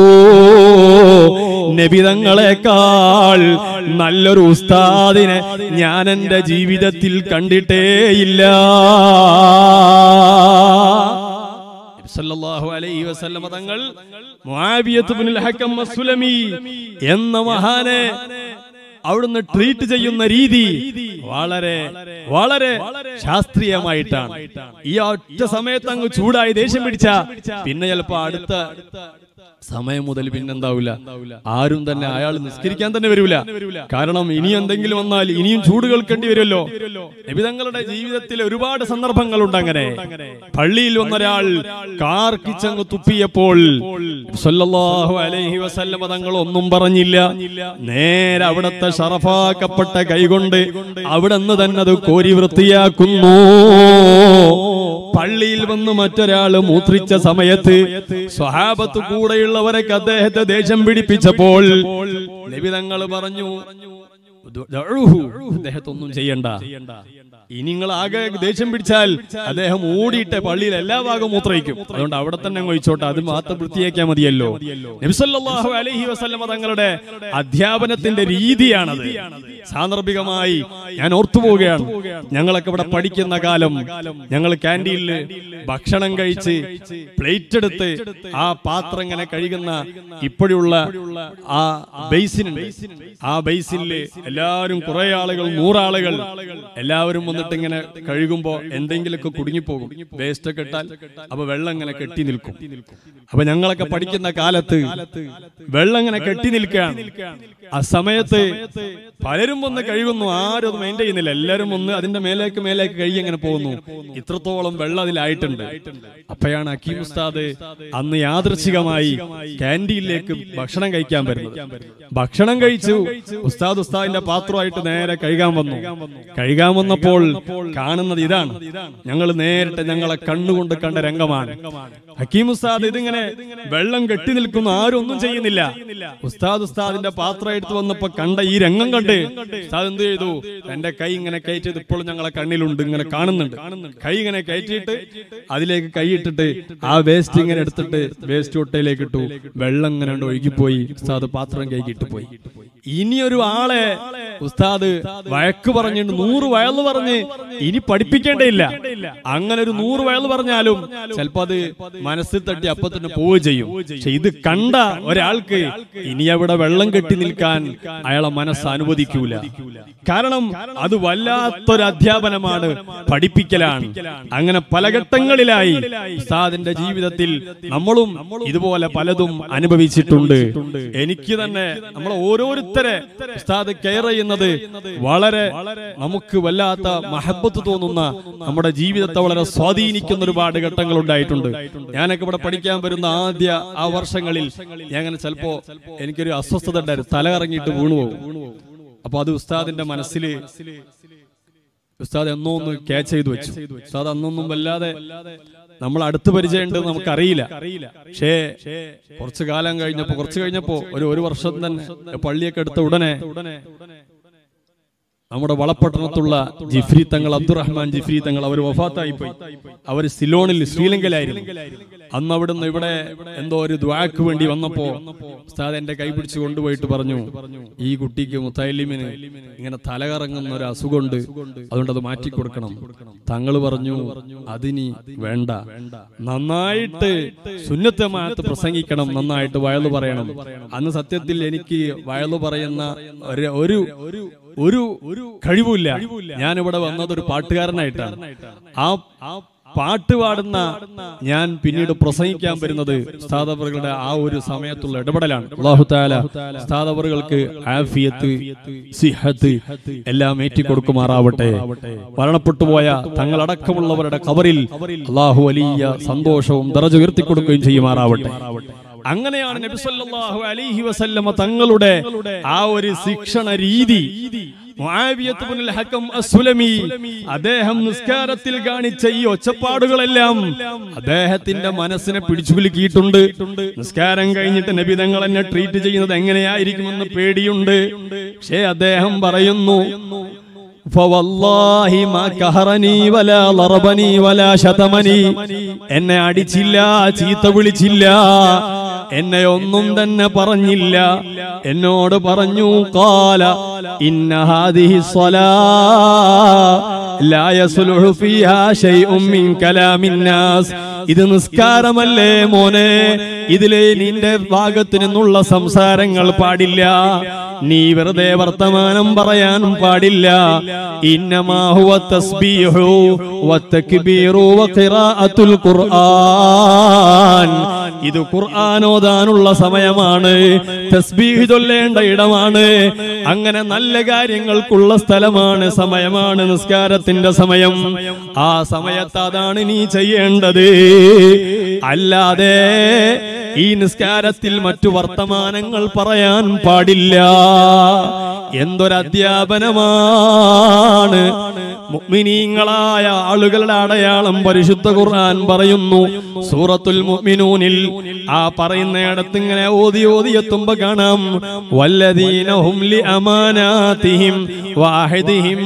നബിതങ്ങളെക്കാൾ നല്ലൊരു ഉസ്താദിനെ ഞാൻ എന്റെ ജീവിതത്തിൽ കണ്ടിട്ടേയില്ല സല്ലല്ലാഹു അലൈഹി വസല്ലമ തങ്ങൾ മുആവിയത്ത് ഇബ്നുൽ ഹക്കം അസ്സുലമി എന്ന മഹാനെ അവിടുന്ന് ട്രീറ്റ് ചെയ്യുന്ന രീതി വളരെ വളരെ ശാസ്ത്രീയമായിട്ടാണ് ഈ ഒറ്റ സമയത്ത് അങ്ങ് ചൂടായി ദേഷ്യം പിടിച്ച പിന്നെ ചിലപ്പോ അടുത്ത സമയം മുതൽ പിന്നെന്താവില്ല ആരും തന്നെ അയാൾ നിസ്കരിക്കാൻ തന്നെ വരൂല കാരണം ഇനി എന്തെങ്കിലും വന്നാൽ ഇനിയും ചൂട് കേൾക്കേണ്ടി വരുമല്ലോ നബിതങ്ങളുടെ ജീവിതത്തിൽ ഒരുപാട് സന്ദർഭങ്ങളുണ്ട് അങ്ങനെ പള്ളിയിൽ വന്നൊരാൾ കാർക്കിച്ചങ്ങ് തുപ്പിയപ്പോൾ സല്ലല്ലാഹു അലൈഹി വസല്ലമ തങ്ങൾ ഒന്നും പറഞ്ഞില്ല നേരെ അവിടത്തെ ഷറഫാക്കപ്പെട്ട കൈകൊണ്ട് അവിടെ നിന്ന് തന്നെ അത് കോരി വൃത്തിയാക്കുന്നു പള്ളിയിൽ വന്ന് മറ്റൊരാള് മൂത്രിച്ച സമയത്ത് സ്വഹാബത്ത് കൂടെയുള്ളവരൊക്കെ അദ്ദേഹത്തെ ദേഷ്യം പിടിപ്പിച്ചപ്പോൾ നബിതങ്ങൾ പറഞ്ഞു ദഅൂഹു. അദ്ദേഹത്തെ ഒന്നും ചെയ്യണ്ട ഇനി നിങ്ങൾ ആകെ ദേഷ്യം പിടിച്ചാൽ അദ്ദേഹം ഓടിയിട്ട് പള്ളിയിൽ എല്ലാ ഭാഗവും മൂത്രയിക്കും അതുകൊണ്ട് അവിടെ തന്നെ അങ്ങ് ഒഴിച്ചോട്ടെ അത് മാത്രം വൃത്തിയാക്കിയാൽ മതിയല്ലോ നബിസല്ലാഹു അലൈഹി വസല്ലമ തങ്ങളുടെ അധ്യാപനത്തിന്റെ രീതിയാണത് സാന്ദർഭികമായി ഞാൻ ഓർത്തുപോവുകയാണ് ഞങ്ങളൊക്കെ ഇവിടെ പഠിക്കുന്ന കാലം ഞങ്ങൾ ക്യാൻറ്റീനിൽ ഭക്ഷണം കഴിച്ച് പ്ലേറ്റ് എടുത്ത് ആ പാത്രം ഇങ്ങനെ കഴുകുന്ന ഇപ്പോഴുള്ള ആ ബേസിനുണ്ട് ആ ബേസിനിൽ എല്ലാവരും കുറെ ആളുകൾ നൂറാളുകൾ എല്ലാവരും വന്നിട്ട് ഇങ്ങനെ കഴുകുമ്പോ എന്തെങ്കിലുമൊക്കെ കുടുങ്ങിപ്പോകും വേസ്റ്റ് ഒക്കെ ഇട്ടാൽ അപ്പൊ വെള്ളം ഇങ്ങനെ കെട്ടി നിൽക്കും അപ്പൊ ഞങ്ങളൊക്കെ പഠിക്കുന്ന കാലത്ത് വെള്ളം ഇങ്ങനെ കെട്ടി നിൽക്കുകയാണ് ആ സമയത്ത് പലരും വന്ന് കഴുകുന്നു ആരും അത് മെയിൻറ്റെയിൻ ചെയ്യുന്നില്ല എല്ലാവരും വന്ന് അതിന്റെ മേലേക്ക് മേലേക്ക് കഴുകി അങ്ങനെ പോകുന്നു ഇത്രത്തോളം വെള്ളം അതിലായിട്ടുണ്ട് അപ്പോഴാണ് അക്കീം ഉസ്താദ് അന്ന് യാദൃച്ഛികമായി ക്യാൻറ്റീനിലേക്ക് ഭക്ഷണം കഴിക്കാൻ വരുന്നത് ഭക്ഷണം കഴിച്ചു ഉസ്താദ് ഉസ്താദിന്റെ പാത്രമായിട്ട് നേരെ കഴുകാൻ വന്നു കഴുകാൻ വന്നപ്പോൾ കാണുന്നത് ഇതാണ് ഞങ്ങൾ നേരിട്ട് ഞങ്ങളെ കണ്ണുകൊണ്ട് കണ്ട രംഗമാണ് ഹക്കീം ഉസ്താദ് ഇതിങ്ങനെ വെള്ളം കെട്ടി നിൽക്കുന്നു ആരും ഒന്നും ചെയ്യുന്നില്ല ഉസ്താദ് ഉസ്താദിന്റെ പാത്രം എടുത്ത് വന്നപ്പോ കണ്ട ഈ രംഗം കണ്ട് ഉസ്താദ് എന്ത് ചെയ്തു എന്റെ കൈ ഇങ്ങനെ കയറ്റിയത് ഇപ്പോഴും ഞങ്ങളെ കണ്ണിലുണ്ട് ഇങ്ങനെ കാണുന്നുണ്ട് കൈ ഇങ്ങനെ കയറ്റിയിട്ട് അതിലേക്ക് കൈയിട്ടിട്ട് ആ വേസ്റ്റ് ഇങ്ങനെ എടുത്തിട്ട് വേസ്റ്റ് ഒട്ടയിലേക്ക് ഇട്ടു വെള്ളം ഇങ്ങനെ ഉണ്ട് ഒഴുകിപ്പോയി ഉസ്താദ് പാത്രം കൈകിട്ട് പോയി ഇനിയൊരു ആളെ ഉസ്താദ് വഴക്ക് പറഞ്ഞിട്ട് നൂറ് വയല് പറഞ്ഞ് ഇനി പഠിപ്പിക്കേണ്ടയില്ല അങ്ങനെ ഒരു നൂറ് വയല് പറഞ്ഞാലും ചിലപ്പോ അത് മനസ്സിൽ തട്ടി അപ്പൊ തന്നെ പോവുകയും ചെയ്യും പക്ഷെ ഇത് കണ്ട ഒരാൾക്ക് ഇനി അവിടെ വെള്ളം കെട്ടി നിൽക്കാൻ അയാളെ മനസ്സ് അനുവദിക്കൂല കാരണം അത് വല്ലാത്തൊരു അധ്യാപനമാണ് പഠിപ്പിക്കലാണ് അങ്ങനെ പല ഘട്ടങ്ങളിലായി ഉസ്താദിന്റെ ജീവിതത്തിൽ നമ്മളും ഇതുപോലെ പലതും അനുഭവിച്ചിട്ടുണ്ട് എനിക്ക് തന്നെ നമ്മൾ ഓരോരുത്തരെ ഉസ്താദ് കെയർ ചെയ്യുന്നത് വളരെ നമുക്ക് വല്ലാത്ത മഹബത്ത് തോന്നുന്ന നമ്മുടെ ജീവിതത്തെ വളരെ സ്വാധീനിക്കുന്ന ഒരുപാട് ഘട്ടങ്ങൾ ഉണ്ടായിട്ടുണ്ട് ഞാനൊക്കെ ഇവിടെ പഠിക്കാൻ വരുന്ന ആദ്യ ആ വർഷങ്ങളിൽ ഞാൻ അങ്ങനെ ചിലപ്പോ എനിക്കൊരു അസ്വസ്ഥത ഉണ്ടായിരുന്നു തല കറങ്ങിയിട്ട് വീണു പോകും അപ്പൊ അത് ഉസ്താദിന്റെ മനസ്സില് ഉസ്താദ് എന്നോ ഒന്ന് ക്യാച്ച് ചെയ്തു വെച്ചു ഉസ്താദ് അന്നൊന്നും വല്ലാതെ നമ്മൾ അടുത്ത് പരിചയമുണ്ട് നമുക്കറിയില്ല പക്ഷേ കുറച്ചു കാലം കഴിഞ്ഞപ്പോ കുറച്ച് കഴിഞ്ഞപ്പോ ഒരു ഒരു വർഷം തന്നെ പള്ളിയൊക്കെ എടുത്ത ഉടനെ നമ്മുടെ വളപട്ടണത്തുള്ള ജിഫ്രി തങ്ങൾ അബ്ദുറഹ്മാൻ ജിഫ്രി തങ്ങൾ അവർ വഫാത്തായി പോയി അവർ സിലോണിൽ ശ്രീലങ്കയിലായിരുന്നു അന്ന് അവിടുന്ന് ഇവിടെ എന്തോ ഒരു ദ്വാക്ക് വേണ്ടി വന്നപ്പോ ഉസ്താദ് എന്റെ കൈ പിടിച്ച് കൊണ്ടുപോയിട്ട് പറഞ്ഞു ഈ കുട്ടിക്ക് മുത്തലിമിന് ഇങ്ങനെ തലകറങ്ങുന്ന ഒരു അസുഖമുണ്ട് അതുകൊണ്ട് അത് മാറ്റി കൊടുക്കണം തങ്ങൾ പറഞ്ഞു അതിനി വേണ്ട നന്നായിട്ട് സുന്നത്തമാത്ത് പ്രസംഗിക്കണം നന്നായിട്ട് വയലു പറയണം അന്ന് സത്യത്തിൽ എനിക്ക് വയലു പറയുന്ന ഒരു- ഒരു ഒരു ഒരു കഴിവുമില്ല ഞാൻ ഇവിടെ വന്നത് ഒരു പാട്ടുകാരനായിട്ടാണ് ആ ആ പാട്ട് പാടുന്ന ഞാൻ പിന്നീട് പ്രസംഗിക്കാൻ വരുന്നത് സ്ഥാപകരുടെ ആ ഒരു സമയത്തുള്ള ഇടപെടലാണ് അള്ളാഹു താല സ്ഥാപകർക്ക് ആഫിയത്ത് സിഹത്ത് എല്ലാം ഏറ്റിക്കൊടുക്കുമാറാവട്ടെ മരണപ്പെട്ടുപോയ തങ്ങളടക്കമുള്ളവരുടെ കബറിൽ അള്ളാഹു വലിയ സന്തോഷവും ദറജ ഉയർത്തിക്കൊടുക്കുകയും ചെയ്യുമാറാവട്ടെ അങ്ങനെയാണ് നബി സല്ലല്ലാഹു അലൈഹി വസല്ലമ തങ്ങളുടെ ആ ഒരു ശിക്ഷണ രീതി മുആവിയത്ത് ഇബ്നുൽ ഹക്കം അസ്സുലമി അദ്ദേഹം നിസ്കാരത്തിൽ കാണിച്ച ഈ ഒച്ചപ്പാടുകളെല്ലാം അദ്ദേഹത്തിന്റെ മനസ്സിനെ പിടിച്ചു കുലുക്കിയിട്ടുണ്ട് നിസ്കാരം കഴിഞ്ഞിട്ട് നബി തങ്ങൾ എന്നെ ട്രീറ്റ് ചെയ്യുന്നത് എങ്ങനെയായിരിക്കുമെന്ന് പേടിയുണ്ട് പക്ഷേ അദ്ദേഹം പറയുന്നു فوالله ما كهرني ولا ضربني ولا شتمني എന്നെ അടിച്ചില്ല ചീത്ത വിളിച്ചില്ല എന്നെ ഒന്നും തന്നെ പറഞ്ഞില്ല എന്നോട് പറഞ്ഞു കാല ഇന്ന ഹാദിഹി സ്വലാ ലാ യസ്ലുഹു ഫീഹാ ശൈഉം മിൻ കലാമിൻ നാസ് ഇത് നിസ്കാരമല്ലേ മോനെ ഇതിലെ നിന്റെ ഭാഗത്ത് നിന്നുള്ള സംസാരങ്ങൾ പാടില്ല നീ വെറുതെ വർത്തമാനം പറയാനും പാടില്ല ഇന്നമാഹുവ തസ്ബീഹു വത്തക്ബീറു വഖിറാഅത്തുൽ ഖുർആൻ ഇത് ഖുർആൻ ഓതാനുള്ള സമയമാണ് തസ്ബീഹ് ചൊല്ലേണ്ട ഇടമാണ് അങ്ങനെ നല്ല കാര്യങ്ങൾക്കുള്ള സ്ഥലമാണ് സമയമാണ് നിസ്കാരത്തിന്റെ സമയം ആ സമയത്ത് അതാണ് നീ ചെയ്യേണ്ടത് അല്ലാതെ ഈ നിസ്കാരത്തിൽ മറ്റു വർത്തമാനങ്ങൾ പറയാൻ പാടില്ല എന്തൊരധ്യാപനമാണ് മുഅ്മിനീങ്ങളായ ആളുകളുടെ അടയാളം പരിശുദ്ധ ഖുർആൻ പറയുന്നു സൂറത്തുൽ മുഅ്മിനൂനിൽ ആ പറയുന്നയിടത്ത് ഇങ്ങനെ ഓതി ഓതി എത്തുമ്പോ കാണാം വല്ലദീനഹും ലി അമാനാതിഹിം വാഹിദിഹിം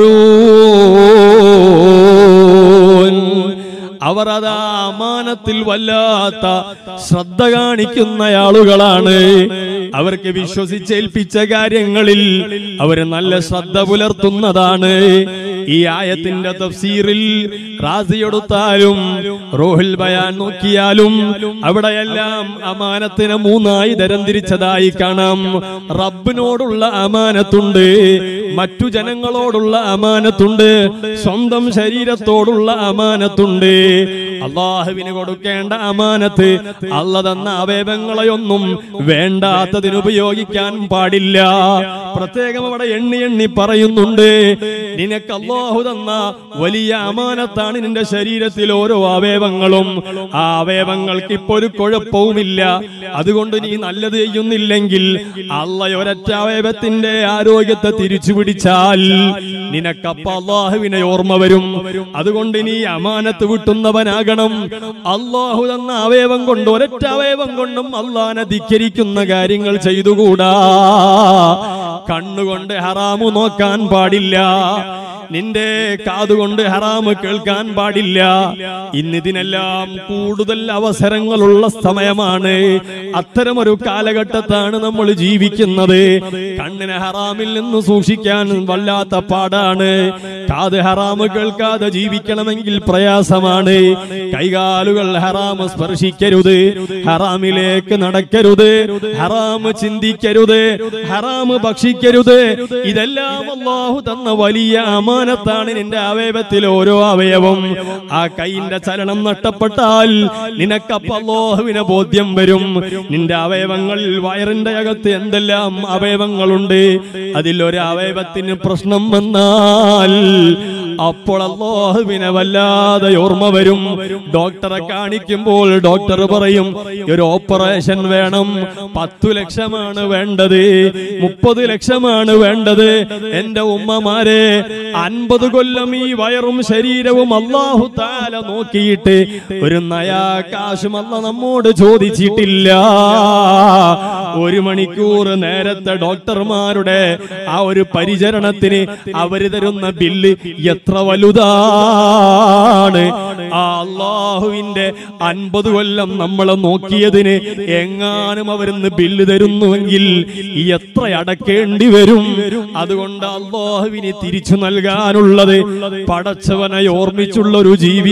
റാഊൻ അവർ അതാ അമാനത്തിൽ വല്ലാത്ത ശ്രദ്ധ കാണിക്കുന്ന ആളുകളാണ് അവർക്ക് വിശ്വസിച്ചേൽപ്പിച്ച കാര്യങ്ങളിൽ അവർ നല്ല ശ്രദ്ധ പുലർത്തുന്നതാണ് ഈ ആയത്തിന്റെ തഫ്സീറിൽ റാസിയെടുത്താലും റോഹിൽ ബയാൻ നോക്കിയാലും അവിടെയെല്ലാം അമാനത്തിനെ മൂന്നായി തരംതിരിച്ചതായി കാണാം റബ്ബിനോടുള്ള അമാനത്തുണ്ട് മറ്റു ജനങ്ങളോടുള്ള അമാനത്തുണ്ട് സ്വന്തം ശരീരത്തോടുള്ള അമാനത്തുണ്ട് അള്ളാഹുവിന് കൊടുക്കേണ്ട അമാനത്ത് അല്ല തന്ന അവയവങ്ങളെയൊന്നും വേണ്ടാത്തതിന് ഉപയോഗിക്കാൻ പാടില്ല പ്രത്യേകം അവിടെ എണ്ണി എണ്ണി പറയുന്നുണ്ട് നിനക്ക് അള്ളാഹു തന്ന വലിയ അമാനത്താണ് നിന്റെ ശരീരത്തിൽ ഓരോ അവയവങ്ങളും ആ അവയവങ്ങൾക്ക് ഇപ്പൊ ഒരു കുഴപ്പവുമില്ല അതുകൊണ്ട് നീ നല്ലത് ചെയ്യുന്നില്ലെങ്കിൽ അള്ള ഒരൊറ്റ അവയവത്തിന്റെ ആരോഗ്യത്തെ തിരിച്ചു പിടിച്ചാൽ നിനക്കപ്പ അള്ളാഹുവിനെ ഓർമ്മ വരും അതുകൊണ്ട് നീ അമാനത്ത് വിട്ടുന്നവനാകണം അള്ളാഹു തന്ന അവയവം കൊണ്ട് ഒരൊറ്റ അവയവം കൊണ്ടും അള്ളാനെ ധിക്കരിക്കുന്ന കാര്യങ്ങൾ ചെയ്തുകൂടാ കണ്ണുകൊണ്ട് ഹറാമു നോക്കാൻ പാടില്ല നിന്റെ കാതുകൊണ്ട് ഹറാമ് കേൾക്കാൻ പാടില്ല ഇന്നിതിനെല്ലാം കൂടുതൽ അവസരങ്ങളുള്ള സമയമാണ് അത്തരമൊരു കാലഘട്ടത്താണ് നമ്മൾ ജീവിക്കുന്നത് കണ്ണിനെ ഹറാമിൽ നിന്ന് സൂക്ഷിക്കാൻ വല്ലാത്ത പാടാണ് കാത് ഹറാമ് കേൾക്കാതെ ജീവിക്കണമെങ്കിൽ പ്രയാസമാണ് കൈകാലുകൾ ഹറാമ് സ്പർശിക്കരുത് ഹറാമിലേക്ക് നടക്കരുത് ഹറാമ് ചിന്തിക്കരുത് ഹറാമ് ഭക്ഷിക്കരുത് ഇതെല്ലാം അള്ളാഹു തന്ന വലിയ അമാനത്താണ് നിന്റെ അവയവത്തിൽ ഓരോ അവയവം ആ കൈയിന്റെ ചലനം നഷ്ടപ്പെട്ടാൽ നിനക്കപ്പ അള്ളാഹുവിനെ ബോധ്യം വരും നിന്റെ അവയവങ്ങളിൽ വയറിന്റെ അകത്ത് എന്തെല്ലാം അവയവങ്ങളുണ്ട് അതിൽ ഒരു അവയവത്തിന് പ്രശ്നം വന്നാൽ അപ്പോൾ അള്ളാഹുവിനെ വല്ലാതെ ഓർമ്മ വരും ഡോക്ടറെ കാണിക്കുമ്പോൾ ഡോക്ടർ പറയും ഒരു ഓപ്പറേഷൻ വേണം പത്തു ലക്ഷമാണ് വേണ്ടത് മുപ്പത് ലക്ഷമാണ് വേണ്ടത് എന്റെ ഉമ്മമാരെ അൻപത് കൊല്ലം ഈ വയറും ശരീരവും അള്ളാഹു താല നോക്കിയിട്ട് ഒരു നയാ കാശും അല്ല നമ്മോട് ചോദിച്ചിട്ടില്ല ഒരു മണിക്കൂർ നേരത്തെ ഡോക്ടർമാരുടെ ആ ഒരു പരിചരണത്തിന് അവര് തരുന്ന ബില്ല് എത്ര വലുതാണ് ആ അള്ളാഹുവിന്റെ അൻപത് കൊല്ലം നമ്മളെ നോക്കിയതിന് എങ്ങാനും അവരിന്ന് ബില്ല് തരുന്നുവെങ്കിൽ എത്ര അടക്കേണ്ടി വരും അതുകൊണ്ട് അള്ളാഹുവിന് തിരിച്ചു നൽകാനുള്ളത് പടച്ചവനെ ഓർമ്മിച്ചുള്ള ഒരു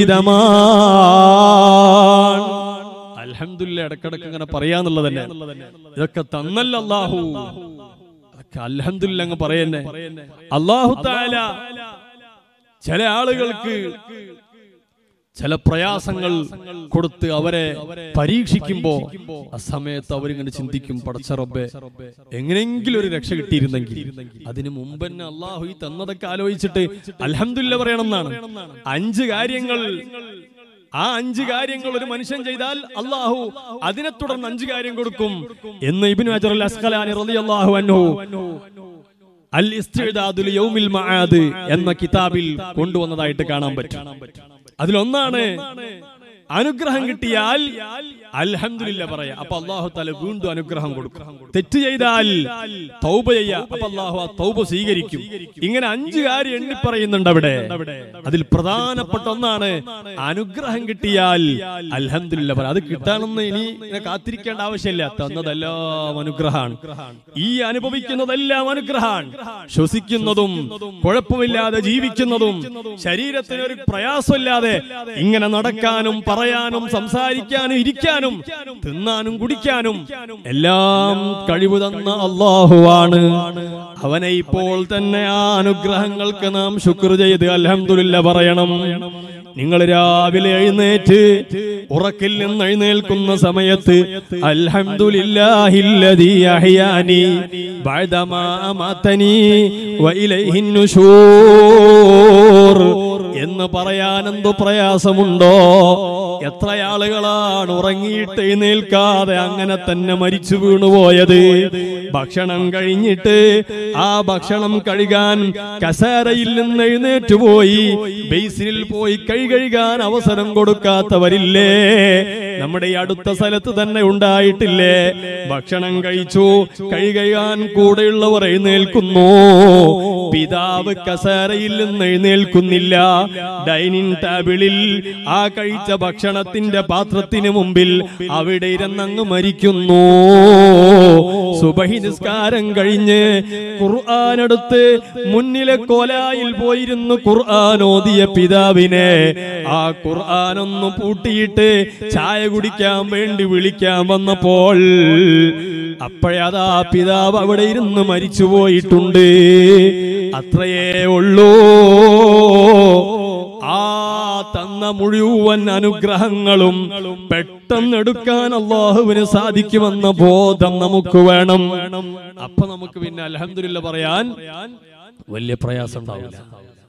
ജീവിതമാണ് അൽഹംദുലില്ലാ ഇടക്കിടക്ക് ഇങ്ങനെ പറയാന്നുള്ളത് തന്നെ ഇതൊക്കെ തന്നല്ല അള്ളാഹു അതൊക്കെ അൽഹംദുലില്ലാ അങ്ങ് പറയന്നെ അള്ളാഹു താല ചില ആളുകൾക്ക് ചില പ്രയാസങ്ങൾ കൊടുത്ത് അവരെ പരീക്ഷിക്കുമ്പോ ആ സമയത്ത് അവരിങ്ങനെ ചിന്തിക്കും പടച്ച റബ്ബെ എങ്ങനെയെങ്കിലും ഒരു രക്ഷ കിട്ടിയിരുന്നെങ്കിൽ അതിനു മുമ്പ് തന്നെ അള്ളാഹു ഈ തന്നതൊക്കെ ആലോചിച്ചിട്ട് അൽഹംദുലില്ല പറയണം എന്നാണ് അഞ്ച് കാര്യങ്ങൾ ആ അഞ്ച് കാര്യങ്ങൾ ഒരു മനുഷ്യൻ ചെയ്താൽ അള്ളാഹു അതിനെ തുടർന്ന് അഞ്ച് കാര്യം കൊടുക്കും എന്ന് ഇബിൻ അജർ അസ്കലാനി റളിയല്ലാഹു അൻഹു അൽ ഇസ്തിഅദാദുൽ യൗമിൽ മആദ് എന്ന കിതാബിൽ കൊണ്ടുവന്നതായിട്ട് കാണാൻ പറ്റും അതിലൊന്നാണ് അനുഗ്രഹം കിട്ടിയാൽ അൽഹംദുലില്ല പറയാ അപ്പൊ അള്ളാഹു താല വീണ്ടും അനുഗ്രഹം കൊടുക്കും തെറ്റ് ചെയ്താൽ തൗബ ചെയ്യാ അപ്പൊ അള്ളാഹു ആ തൗബ സ്വീകരിക്കും ഇങ്ങനെ അഞ്ചു കാര്യം എണ്ണി പറയുന്നുണ്ട് അവിടെ അതിൽ പ്രധാനപ്പെട്ട ഒന്നാണ് അനുഗ്രഹം കിട്ടിയാൽ അൽഹംദുലില്ല പറയാ അത് കിട്ടാണെന്ന് ഇനി ഇങ്ങനെ കാത്തിരിക്കേണ്ട ആവശ്യമില്ല തന്നതെല്ലാം അനുഗ്രഹമാണ് ഈ അനുഭവിക്കുന്നതെല്ലാം അനുഗ്രഹമാണ് ശ്വസിക്കുന്നതും കുഴപ്പമില്ലാതെ ജീവിക്കുന്നതും ശരീരത്തിന് ഒരു പ്രയാസമില്ലാതെ ഇങ്ങനെ നടക്കാനും പറയാനും സംസാരിക്കാനും ഇരിക്കാനും തിന്നാനും കുടിക്കാനും എല്ലാം കഴിവ് തന്ന അള്ളാഹുവാണ് അവനെ ഇപ്പോൾ തന്നെ ആ അനുഗ്രഹങ്ങൾക്ക് നാം ശുക്ർ ചെയ്ത് അൽഹംദുലില്ല പറയണം നിങ്ങൾ രാവിലെ എഴുന്നേറ്റ് ഉറക്കിൽ നിന്ന് എഴുന്നേൽക്കുന്ന സമയത്ത് അൽഹംദുലില്ലാഹില്ലദീ അഹ്യാനി ബഅദമാ അമാതനി വഇലൈഹിൻ നുശൂർ എന്ന് പറയാൻ എന്തു പ്രയാസമുണ്ടോ എത്ര ആളുകളാണ് ഉറങ്ങിയിട്ട് എഴുന്നേൽക്കാതെ അങ്ങനെ തന്നെ മരിച്ചു വീണുപോയത് ഭക്ഷണം കഴിഞ്ഞിട്ട് ആ ഭക്ഷണം കഴുകാൻ കസേരയിൽ നിന്ന് എഴുന്നേറ്റ് പോയി ബേസിനിൽ പോയി കൈ കഴുകാൻ അവസരം കൊടുക്കാത്തവരില്ലേ നമ്മുടെ ഈ അടുത്ത സ്ഥലത്ത് തന്നെ ഉണ്ടായിട്ടില്ലേ ഭക്ഷണം കഴിച്ചു കൈ കഴുകാൻ കൂടെയുള്ളവർ എഴുന്നേൽക്കുന്നു പിതാവ് കസേരയിൽ നിന്ന് എഴുന്നേൽക്കുന്നില്ല ഡൈനിങ് ടേബിളിൽ ആ കഴിച്ച ഭക്ഷണത്തിന്റെ പാത്രത്തിന് മുമ്പിൽ അവിടെ ഇരുന്നങ്ങ് മരിക്കുന്നു സുബഹി നിസ്കാരം കഴിഞ്ഞ് ഖുർആൻ എടുത്ത് മുന്നിലെ കോലായിൽ പോയിരുന്നു ഖുർആൻ ഓതിയ പിതാവിനെ ആ ഖുർആൻ ഒന്ന് പൂട്ടിയിട്ട് ചായ കുടിക്കാൻ വേണ്ടി വിളിക്കാൻ വന്നപ്പോൾ അപ്പോഴതാ പിതാവ് അവിടെ ഇരുന്ന് മരിച്ചു പോയിട്ടുണ്ട് അത്രയേ ഉള്ളൂ ആ തന്ന മുഴുവൻ അനുഗ്രഹങ്ങളും പെട്ടെന്ന് എടുക്കാൻ അള്ളാഹുവിന് സാധിക്കുമെന്ന ബോധം നമുക്ക് വേണം അപ്പൊ നമുക്ക് പിന്നെ അലഹമില്ല പറയാൻ വലിയ പ്രയാസം ഉണ്ടാവില്ല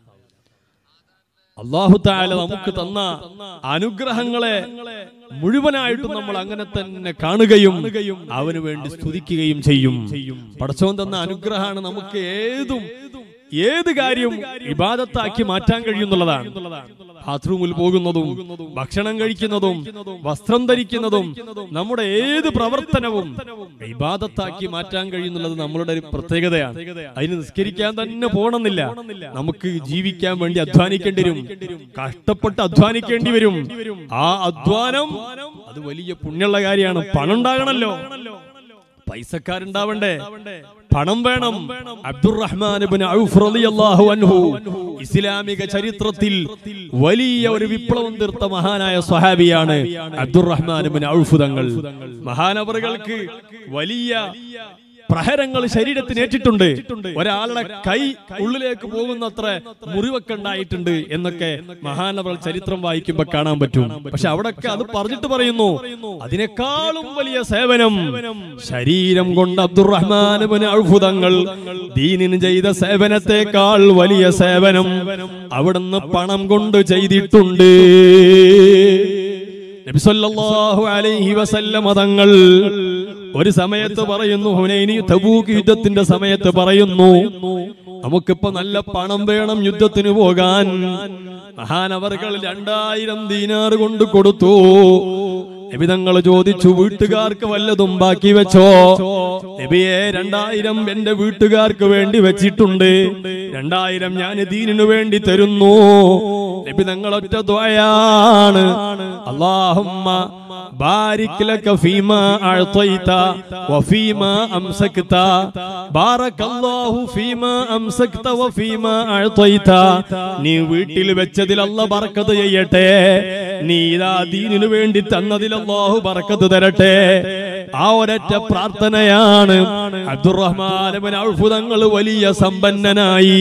അള്ളാഹു താല നമുക്ക് തന്ന അനുഗ്രഹങ്ങളെ മുഴുവനായിട്ടും നമ്മൾ അങ്ങനെ തന്നെ കാണുകയും അവന് വേണ്ടി സ്തുതിക്കുകയും ചെയ്യും പടച്ചോൻ തന്ന അനുഗ്രഹമാണ് നമുക്ക് ഏതും ഏത് കാര്യവും ഇബാദത്താക്കി മാറ്റാൻ കഴിയുന്നുള്ളതാണ് ബാത്റൂമിൽ പോകുന്നതും ഭക്ഷണം കഴിക്കുന്നതും വസ്ത്രം ധരിക്കുന്നതും നമ്മുടെ ഏത് പ്രവർത്തനവും ഇബാദത്താക്കി മാറ്റാൻ കഴിയുന്നുള്ളത് നമ്മളുടെ ഒരു പ്രത്യേകതയാണ് അതിന് നിസ്കരിക്കാൻ തന്നെ പോകണമെന്നില്ല നമുക്ക് ജീവിക്കാൻ വേണ്ടി അധ്വാനിക്കേണ്ടി വരും കഷ്ടപ്പെട്ട് അധ്വാനിക്കേണ്ടി വരും ആ അധ്വാനം അത് വലിയ പുണ്യമുള്ള കാര്യമാണ് പണം ഉണ്ടാകണല്ലോ പൈസക്കാരുണ്ടാവണ്ടേ പണം വേണം അബ്ദുറഹ്മാൻ ഇബ്നു ഔഫ് റളിയല്ലാഹു അൻഹു ഇസ്ലാമിക ചരിത്രത്തിൽ വലിയ ഒരു വിപ്ലവം തീർത്ത മഹാനായ സ്വഹാബിയാണ് അബ്ദുറഹ്മാൻ ഇബ്നു ഔഫ് തങ്ങൾ മഹാനവറുകൾക്ക് വലിയ പ്രഹരങ്ങൾ ശരീരത്തിന് ഏറ്റിട്ടുണ്ട് ഒരാളുടെ കൈ ഉള്ളിലേക്ക് പോകുന്നത്ര മുറിവൊക്കെ ഉണ്ടായിട്ടുണ്ട് എന്നൊക്കെ മഹാനവർ ചരിത്രം വായിക്കുമ്പോ കാണാൻ പറ്റും പക്ഷെ അവിടൊക്കെ അത് പറഞ്ഞിട്ട് പറയുന്നു അതിനേക്കാളും വലിയ സേവനം ശരീരം കൊണ്ട് അബ്ദുറഹ്മാൻ അത്ഭുതങ്ങൾ ദീനിന് ചെയ്ത സേവനത്തെക്കാൾ വലിയ സേവനം അവിടുന്ന് പണം കൊണ്ട് ചെയ്തിട്ടുണ്ട് നബി സല്ലല്ലാഹു അലൈഹി വസല്ലമ തങ്ങൾ ഒരു സമയത്ത് പറയുന്നു ഹുനൈനി തബൂക്ക് യുദ്ധത്തിന്റെ സമയത്ത് പറയുന്നു നമുക്കിപ്പോ നല്ല പണം വേണം യുദ്ധത്തിന് പോകാൻ മഹാനവർകൾ രണ്ടായിരം ദീനാർ കൊണ്ട് കൊടുത്തു നബിതങ്ങൾ ചോദിച്ചു വീട്ടുകാർക്ക് വല്ലതും ബാക്കി വെച്ചോ നബിയെ രണ്ടായിരം എന്റെ വീട്ടുകാർക്ക് വേണ്ടി വെച്ചിട്ടുണ്ട് രണ്ടായിരം ഞാൻ ദീനിനു വേണ്ടി തരുന്നു നബി തങ്ങൾ ഒറ്റ ദ്വയാണ് അള്ളാഹുമ്മ ബാരിക് ലക ഫീമാ അഅതൈത വഫീമാ അംസക്ത ബാറകല്ലാഹു ഫീമാ അംസക്ത വഫീമാ അഅതൈത നീ വീട്ടിൽ വെച്ചതിൽ അല്ലാഹ് ബർക്കത്ത് ചെയ്യട്ടെ നീ ഇതാ ദീനിനു വേണ്ടി തന്നതിൽ അല്ലാഹു ബർക്കത്ത് തരട്ടെ ആ ഒരൊറ്റ പ്രാർത്ഥനയാണ് അബ്ദുറഹ്മാൻ ഇബ്നു ഔഫ് തങ്ങൾ വലിയ സമ്പന്നനായി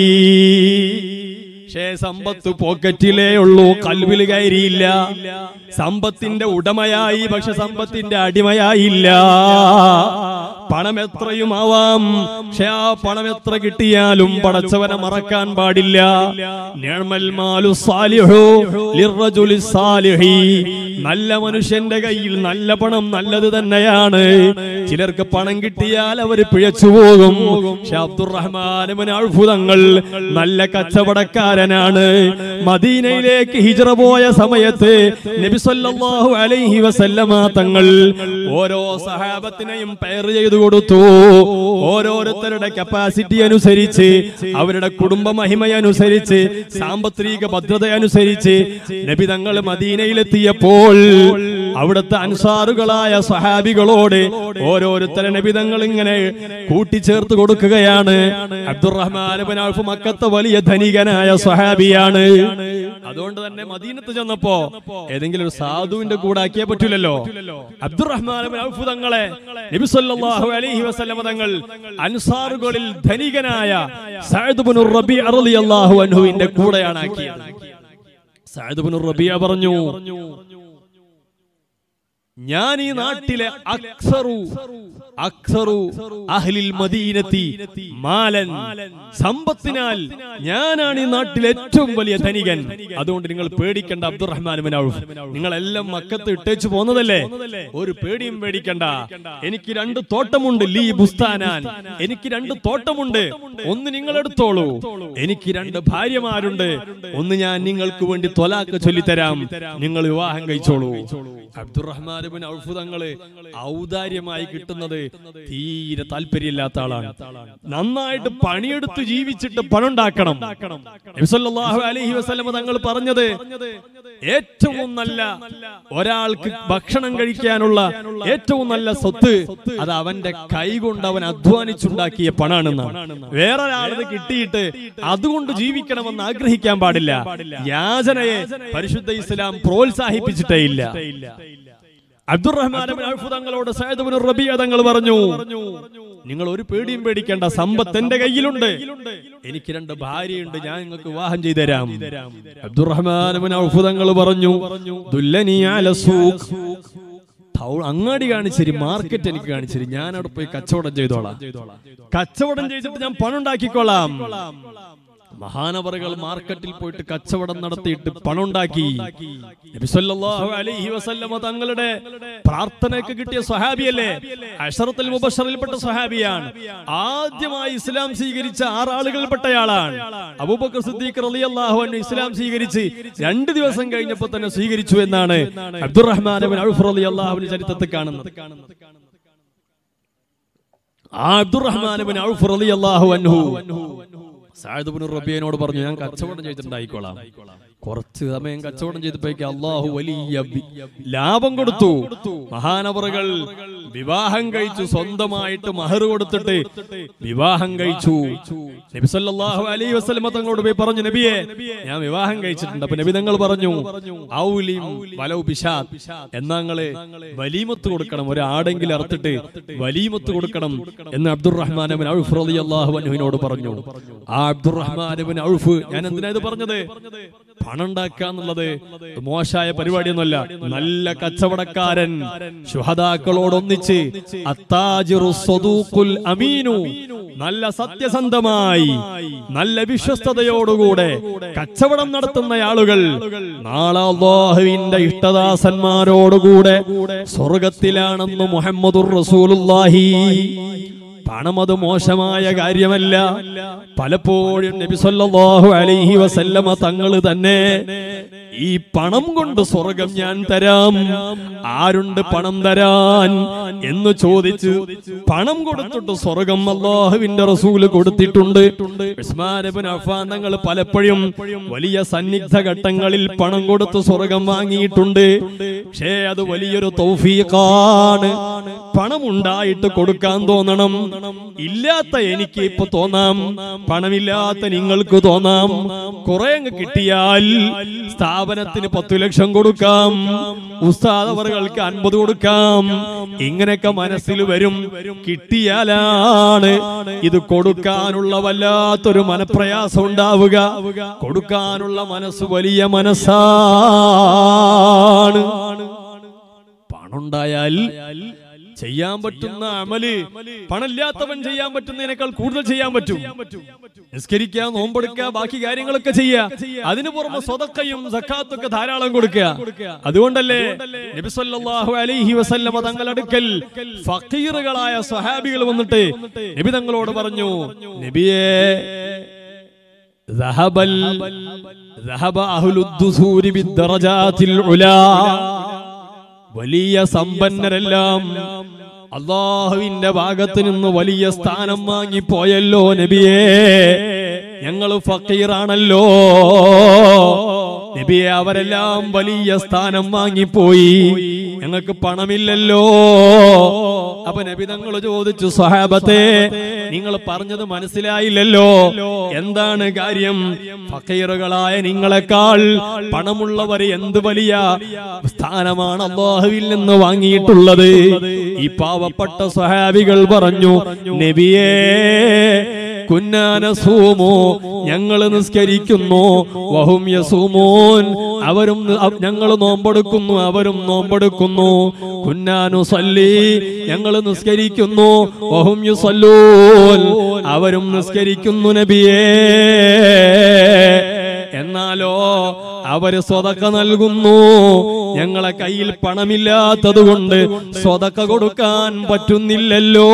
പക്ഷേ സമ്പത്ത് പോക്കറ്റിലേ ഉള്ളൂ കൽവിൽ കയറിയില്ല സമ്പത്തിന്റെ ഉടമയായി പക്ഷെ സമ്പത്തിന്റെ അടിമയായില്ല പണം എത്രയും ആവാം പക്ഷെ ആ പണം എത്ര കിട്ടിയാലും പടച്ചവനെ മറക്കാൻ പാടില്ല നിഅ്മൽ മാലു സാലിഹു ലിർറജുലി സാലിഹി നല്ല മനുഷ്യന്റെ കയ്യിൽ നല്ല പണം നല്ലത് തന്നെയാണ് ചിലർക്ക് പണം കിട്ടിയാൽ അവർ പിഴച്ചു പോകും പക്ഷെ അബ്ദുറഹ്മാൻ ഇബ്നു അത്ഭുതങ്ങൾ നല്ല കച്ചവടക്കാരനാണ് മദീനയിലേക്ക് ഹിജ്റ പോയ സമയത്ത് നബി സല്ലല്ലാഹു അലൈഹി വസല്ലമ തങ്ങൾ ഓരോ സഹാബത്തിനെയും പെയർ ചെയ്തു കൊടുത്തു ഓരോരുത്തരുടെ കപ്പാസിറ്റി അനുസരിച്ച് അവരുടെ കുടുംബ മഹിമയനുസരിച്ച് സാമ്പത്തിക ഭദ്രത അനുസരിച്ച് നബി തങ്ങൾ മദീനയിലെത്തിയപ്പോൾ അവിടുത്തെ അൻസാറുകളായ സഹാബികളോട് ഓരോരുത്തരെ നബി തങ്ങൾ ഇങ്ങനെ കൂട്ടിച്ചേർത്ത് കൊടുക്കുകയാണ് അബ്ദുറഹ്മാൻ ഇബ്നു ഔഫ് മക്കത്തെ വലിയ ധനികനായ സഹാബിയാണ് അതുകൊണ്ട് തന്നെ മദീനത്ത് ചെന്നപ്പോ ഏതെങ്കിലും ഒരു സാധുവിന്റെ കൂടെ ആക്കിയേ പറ്റൂലല്ലോ അബ്ദുറഹ്മാൻ ഇബ്നു ഔഫ് തങ്ങളെ നബി സല്ലല്ലാഹു അലൈഹി വസല്ലമ തങ്ങൾ അൻസാറുകളിൽ ധനികനായ സഅദ് ഇബ്നു റബീഅ റളിയല്ലാഹു അൻഹുവിന്റെ കൂടെയാണ് ആക്കിയത് സഅദ് ഇബ്നു റബീഅ പറഞ്ഞു ഞാൻ ഈ നാട്ടിലെ അക്സറു അക്സറു അഹ്ലിൽ മദീനത്തി മാലൻ സമ്പത്തിനാൽ ഞാനാണ് ഈ നാട്ടിലെ ഏറ്റവും വലിയ ധനികൻ അതുകൊണ്ട് നിങ്ങൾ പേടിക്കണ്ട അബ്ദുറഹ്മാൻ ബിൻ ഔഫ് നിങ്ങളെല്ലാം മക്കത്ത് ഇട്ടേച്ചു പോന്നതല്ലേ ഒരു പേടിയും പേടിക്കണ്ട എനിക്ക് രണ്ട് തോട്ടമുണ്ട് ലീ ബുസ്താനാൻ എനിക്ക് രണ്ട് തോട്ടമുണ്ട് ഒന്ന് നിങ്ങൾ എടുത്തോളൂ എനിക്ക് രണ്ട് ഭാര്യമാരുണ്ട് ഒന്ന് ഞാൻ നിങ്ങൾക്ക് വേണ്ടി തൊലാക്ക് ചൊല്ലിത്തരാം നിങ്ങൾ വിവാഹം കഴിച്ചോളൂ അബ്ദുറഹ്മാൻ ബിൻ ഔഫ് തങ്ങള് ഔദാര്യമായി കിട്ടുന്നത് തീരെ താല്പര്യമില്ലാത്ത ആളാണ് നന്നായിട്ട് പണിയെടുത്ത് ജീവിച്ചിട്ട് പണം ഉണ്ടാക്കണം നബി സല്ലല്ലാഹു അലൈഹി വസല്ലമ തങ്ങൾ പറഞ്ഞത് ഏറ്റവും നല്ല ഒരാൾക്ക് ഭക്ഷണം കഴിക്കാനുള്ള ഏറ്റവും നല്ല സ്വത്ത് അത് അവന്റെ കൈ കൊണ്ട് അവൻ അധ്വാനിച്ചുണ്ടാക്കിയ പണാണെന്നാണ് വേറെ ഒരാളത് കിട്ടിയിട്ട് അതുകൊണ്ട് ജീവിക്കണമെന്ന് ആഗ്രഹിക്കാൻ പാടില്ല യാചനയെ പരിശുദ്ധ ഇസ്ലാം പ്രോത്സാഹിപ്പിച്ചിട്ടേ ഇല്ല അബ്ദുറഹ്മാൻ ഔഫ് തങ്ങളോട് സയ്യിദ് ഇബ്നു റബീഅ തങ്ങൾ പറഞ്ഞു നിങ്ങൾ ഒരു പേടിയും പേടിക്കേണ്ട സമ്പത്ത് എന്റെ കയ്യിലുണ്ട് എനിക്ക് രണ്ട് ഭാര്യയുണ്ട് ഞാൻ നിങ്ങൾക്ക് വിവാഹം ചെയ്തു തരാം അബ്ദുറഹ്മാൻ ഔഫ് തങ്ങൾ പറഞ്ഞു ദുല്ലനി അല സൂഖ് ടൗൺ അങ്ങാടി കാണിച്ചേരി മാർക്കറ്റ് എനിക്ക് കാണിച്ചേരി ഞാൻ അവിടെ പോയി കച്ചവടം ചെയ്തോളാം കച്ചവടം ചെയ്തിട്ട് ഞാൻ പണം ഉണ്ടാക്കിക്കോളാം മഹാനവറുകൾ മാർക്കറ്റിൽ പോയിട്ട് കച്ചവടം നടത്തിയിട്ട് പണം ഉണ്ടാക്കി നബി സല്ലല്ലാഹു അലൈഹി വസല്ലമ തങ്ങളുടെ പ്രാർത്ഥനയ്ക്ക് കിട്ടിയ സ്വഹാബിയല്ലേ അഷറത്തുൽ മുബഷറിൽപ്പെട്ട സ്വഹാബിയാണ് ആദ്യമായി ഇസ്ലാം സ്വീകരിച്ച ആറാളുകളിൽപ്പെട്ടയാളാണ് അബൂബക്കർ സിദ്ദീഖ് റളിയല്ലാഹു അൻഹു ഇസ്ലാം സ്വീകരിച്ച് രണ്ട് ദിവസം കഴിഞ്ഞപ്പോൾ തന്നെ സ്വീകരിച്ചു എന്നാണ് അബ്ദുറഹ്മാൻ ഇബ്നു ഔഫ് റളിയല്ലാഹു ചരിത്രത്തിൽ കാണുന്നത് ആ അബ്ദുറഹ്മാൻ ഇബ്നു ഔഫ് റളിയല്ലാഹു അൻഹു സഅദ് ഇബ്നു റബീനോട് പറഞ്ഞു ഞാൻ കച്ചവടം ചെയ്തിട്ടുണ്ടായിക്കോളാം കുറച്ച് സമയം കച്ചവടം ചെയ്തപ്പോഴേക്ക് അള്ളാഹു വലിയ വി- ലാഭം കൊടുത്തു മഹാനവറുകൾ വിവാഹം കഴിച്ചു സ്വന്തമായിട്ട് മഹർ കൊടുത്തിട്ട് വിവാഹം കഴിച്ചു നബി സല്ലല്ലാഹു അലൈഹി വസല്ലമ തങ്ങളോട് പോയി പറഞ്ഞു നബിയെ ഞാൻ വിവാഹം കഴിച്ചിട്ടുണ്ട് അപ്പൊ നബി തങ്ങൾ പറഞ്ഞു ഔലിം വലൗ ബിശാത് എന്നാ നിങ്ങള് വലീമത്ത് കൊടുക്കണം ഒരു ആടെങ്കിലും അറുത്തിട്ട് വലീമത്ത് കൊടുക്കണം എന്ന് അബ്ദുറഹ്മാൻ ബിൻ ഔഫ് റളിയല്ലാഹു അൻഹുവിനോട് പറഞ്ഞു ആ അബ്ദുറഹ്മാൻ ബിൻ ഔഫ് ഞാൻ എന്തിനാ ഇത് പറഞ്ഞത് പണം ഉണ്ടാക്കുക എന്നുള്ളത് മോശമായ പരിപാടിയൊന്നുമല്ല നല്ല കച്ചവടക്കാരൻ ശുഹദാക്കളോടൊന്നിച്ച് അത്താജിറു സ്വദൂഖുൽ അമീനു നല്ല സത്യസന്ധമായി നല്ല വിശ്വസ്തയോടുകൂടെ കച്ചവടം നടത്തുന്ന ആളുകൾ നാളെ അള്ളാഹുവിന്റെ ഇഷ്ടദാസന്മാരോടുകൂടെ സ്വർഗത്തിലാണെന്ന് മുഹമ്മദുർ റസൂലുള്ളാഹി പണം അത് മോശമായ കാര്യമല്ല പലപ്പോഴും നബി സല്ലല്ലാഹു അലൈഹി വസല്ലമ തങ്ങൾ തന്നെ ഈ പണം കൊണ്ട് സ്വർഗം ഞാൻ തരാം ആരുണ്ട് പണം തരാൻ എന്ന് ചോദിച്ച് പണം കൊടുത്തിട്ട് സ്വർഗം അള്ളാഹുവിന്റെ റസൂല് കൊടുത്തിട്ടുണ്ട് ഉസ്മാൻ ഇബ്നു അഫ്ഫാൻ തങ്ങൾ പലപ്പോഴും വലിയ സന്നിഗ്ധ ഘട്ടങ്ങളിൽ പണം കൊടുത്ത് സ്വർഗം വാങ്ങിയിട്ടുണ്ട് പക്ഷേ അത് വലിയൊരു തൗഫീഖാണ് പണം ഉണ്ടായിട്ട് കൊടുക്കാൻ തോന്നണം ഇല്ലാത്ത എനിക്ക് ഇപ്പൊ തോന്നാം പണമില്ലാത്ത നിങ്ങൾക്ക് തോന്നാം കുറെ അങ്ങ് കിട്ടിയാൽ സ്ഥാപനത്തിന് പത്തു ലക്ഷം കൊടുക്കാം ഉസ്താദ് അവർക്ക് അൻപത് കൊടുക്കാം ഇങ്ങനെയൊക്കെ മനസ്സിൽ വരും കിട്ടിയാലാണ് ഇത് കൊടുക്കാനുള്ള വല്ലാത്തൊരു മനപ്രയാസം ഉണ്ടാവുക കൊടുക്കാനുള്ള മനസ്സ് വലിയ മനസ്സാണ് പണുണ്ടായാൽ ചെയ്യാൻ പറ്റുന്ന അമല് പണമില്ലാത്തവൻ ചെയ്യാൻ പറ്റുന്നതിനേക്കാൾ കൂടുതൽ ചെയ്യാൻ പറ്റും നിസ്കരിക്കുക നോമ്പെടുക്കുക ബാക്കി കാര്യങ്ങളൊക്കെ ചെയ്യുക അതിനു പുറമെ സ്വതക്കയും സക്കാത്തൊക്കെ ധാരാളം കൊടുക്കുക അതുകൊണ്ടല്ലേ നബി സല്ലല്ലാഹു അലൈഹി വസല്ലമ തങ്ങളടുക്കൽ ഫക്കീറുകളായ സ്വഹാബികൾ വന്നിട്ട് നബി തങ്ങളോട് പറഞ്ഞു നബിയേ ذهب ال... ذهب أهل الدثور بالدرجات العلا വലിയ സമ്പന്നരെല്ലാം അള്ളാഹുവിന്റെ ഭാഗത്ത് നിന്ന് വലിയ സ്ഥാനം വാങ്ങിപ്പോയല്ലോ നബിയേ ഞങ്ങൾ ഫക്കീറാണല്ലോ നബിയെ അവരെല്ലാം വലിയ സ്ഥാനം വാങ്ങിപ്പോയി ഞങ്ങൾക്ക് പണമില്ലല്ലോ അപ്പൊ നബി തങ്ങൾ ചോദിച്ചു സഹാബത്തെ നിങ്ങൾ പറഞ്ഞത് മനസ്സിലായില്ലല്ലോ എന്താണ് കാര്യം ഫക്കീറുകളായ നിങ്ങളെക്കാൾ പണമുള്ളവർ എന്ത് വലിയ സ്ഥാനമാണ് അള്ളാഹുവിൽ നിന്ന് വാങ്ങിയിട്ടുള്ളത് ഈ പാവപ്പെട്ട സഹാബികൾ പറഞ്ഞു നബിയേ കുന്നാനസൂമോ ഞങ്ങൾ നിസ്കരിക്കുന്നു വഹും യസൂമോൻ അവരും ഞങ്ങൾ നോമ്പെടുക്കുന്നു അവരും നോമ്പെടുക്കുന്നു കുന്നാനു സല്ലി ഞങ്ങൾ നിസ്കരിക്കുന്നു വഹും യുസല്ലൂൻ അവരും നിസ്കരിക്കുന്നു നബിയേ എന്നാലോ അവര് സ്വതക്ക നൽകുന്നു ഞങ്ങളെ കയ്യിൽ പണമില്ലാത്തത് കൊണ്ട് സ്വതക്ക കൊടുക്കാൻ പറ്റുന്നില്ലല്ലോ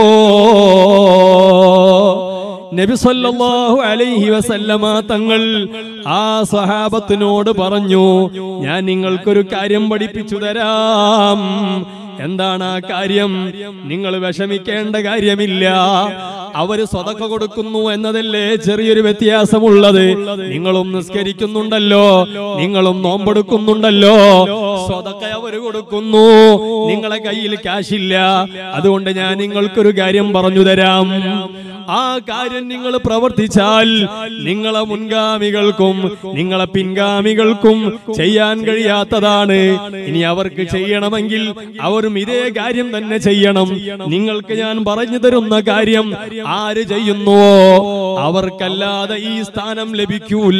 നബി സല്ലല്ലാഹു അലൈഹി വസല്ലമ തങ്ങൾ ആ സഹാബത്തിനോട് പറഞ്ഞു ഞാൻ നിങ്ങൾക്കൊരു കാര്യം പഠിപ്പിച്ചു തരാം എന്താണ് ആ കാര്യം നിങ്ങൾ വിഷമിക്കേണ്ട കാര്യമില്ല അവര് സ്വതക്ക കൊടുക്കുന്നു എന്നതല്ലേ ചെറിയൊരു വ്യത്യാസമുള്ളത് നിങ്ങളും നിസ്കരിക്കുന്നുണ്ടല്ലോ നിങ്ങളും നോമ്പെടുക്കുന്നുണ്ടല്ലോ സ്വതക്ക അവര് കൊടുക്കുന്നു നിങ്ങളെ കയ്യിൽ കാശില്ല അതുകൊണ്ട് ഞാൻ നിങ്ങൾക്കൊരു കാര്യം പറഞ്ഞു തരാം ആ കാര്യം നിങ്ങൾ പ്രവർത്തിച്ചാൽ നിങ്ങളെ മുൻഗാമികൾക്കും നിങ്ങളെ പിൻഗാമികൾക്കും ചെയ്യാൻ കഴിയാത്തതാണ് ഇനി അവർക്ക് ചെയ്യണമെങ്കിൽ അവരും ഇതേ കാര്യം തന്നെ ചെയ്യണം നിങ്ങൾക്ക് ഞാൻ പറഞ്ഞു തരുന്ന കാര്യം ആര് ചെയ്യുന്നുവോ അവർക്കല്ലാതെ ഈ സ്ഥാനം ലഭിക്കൂല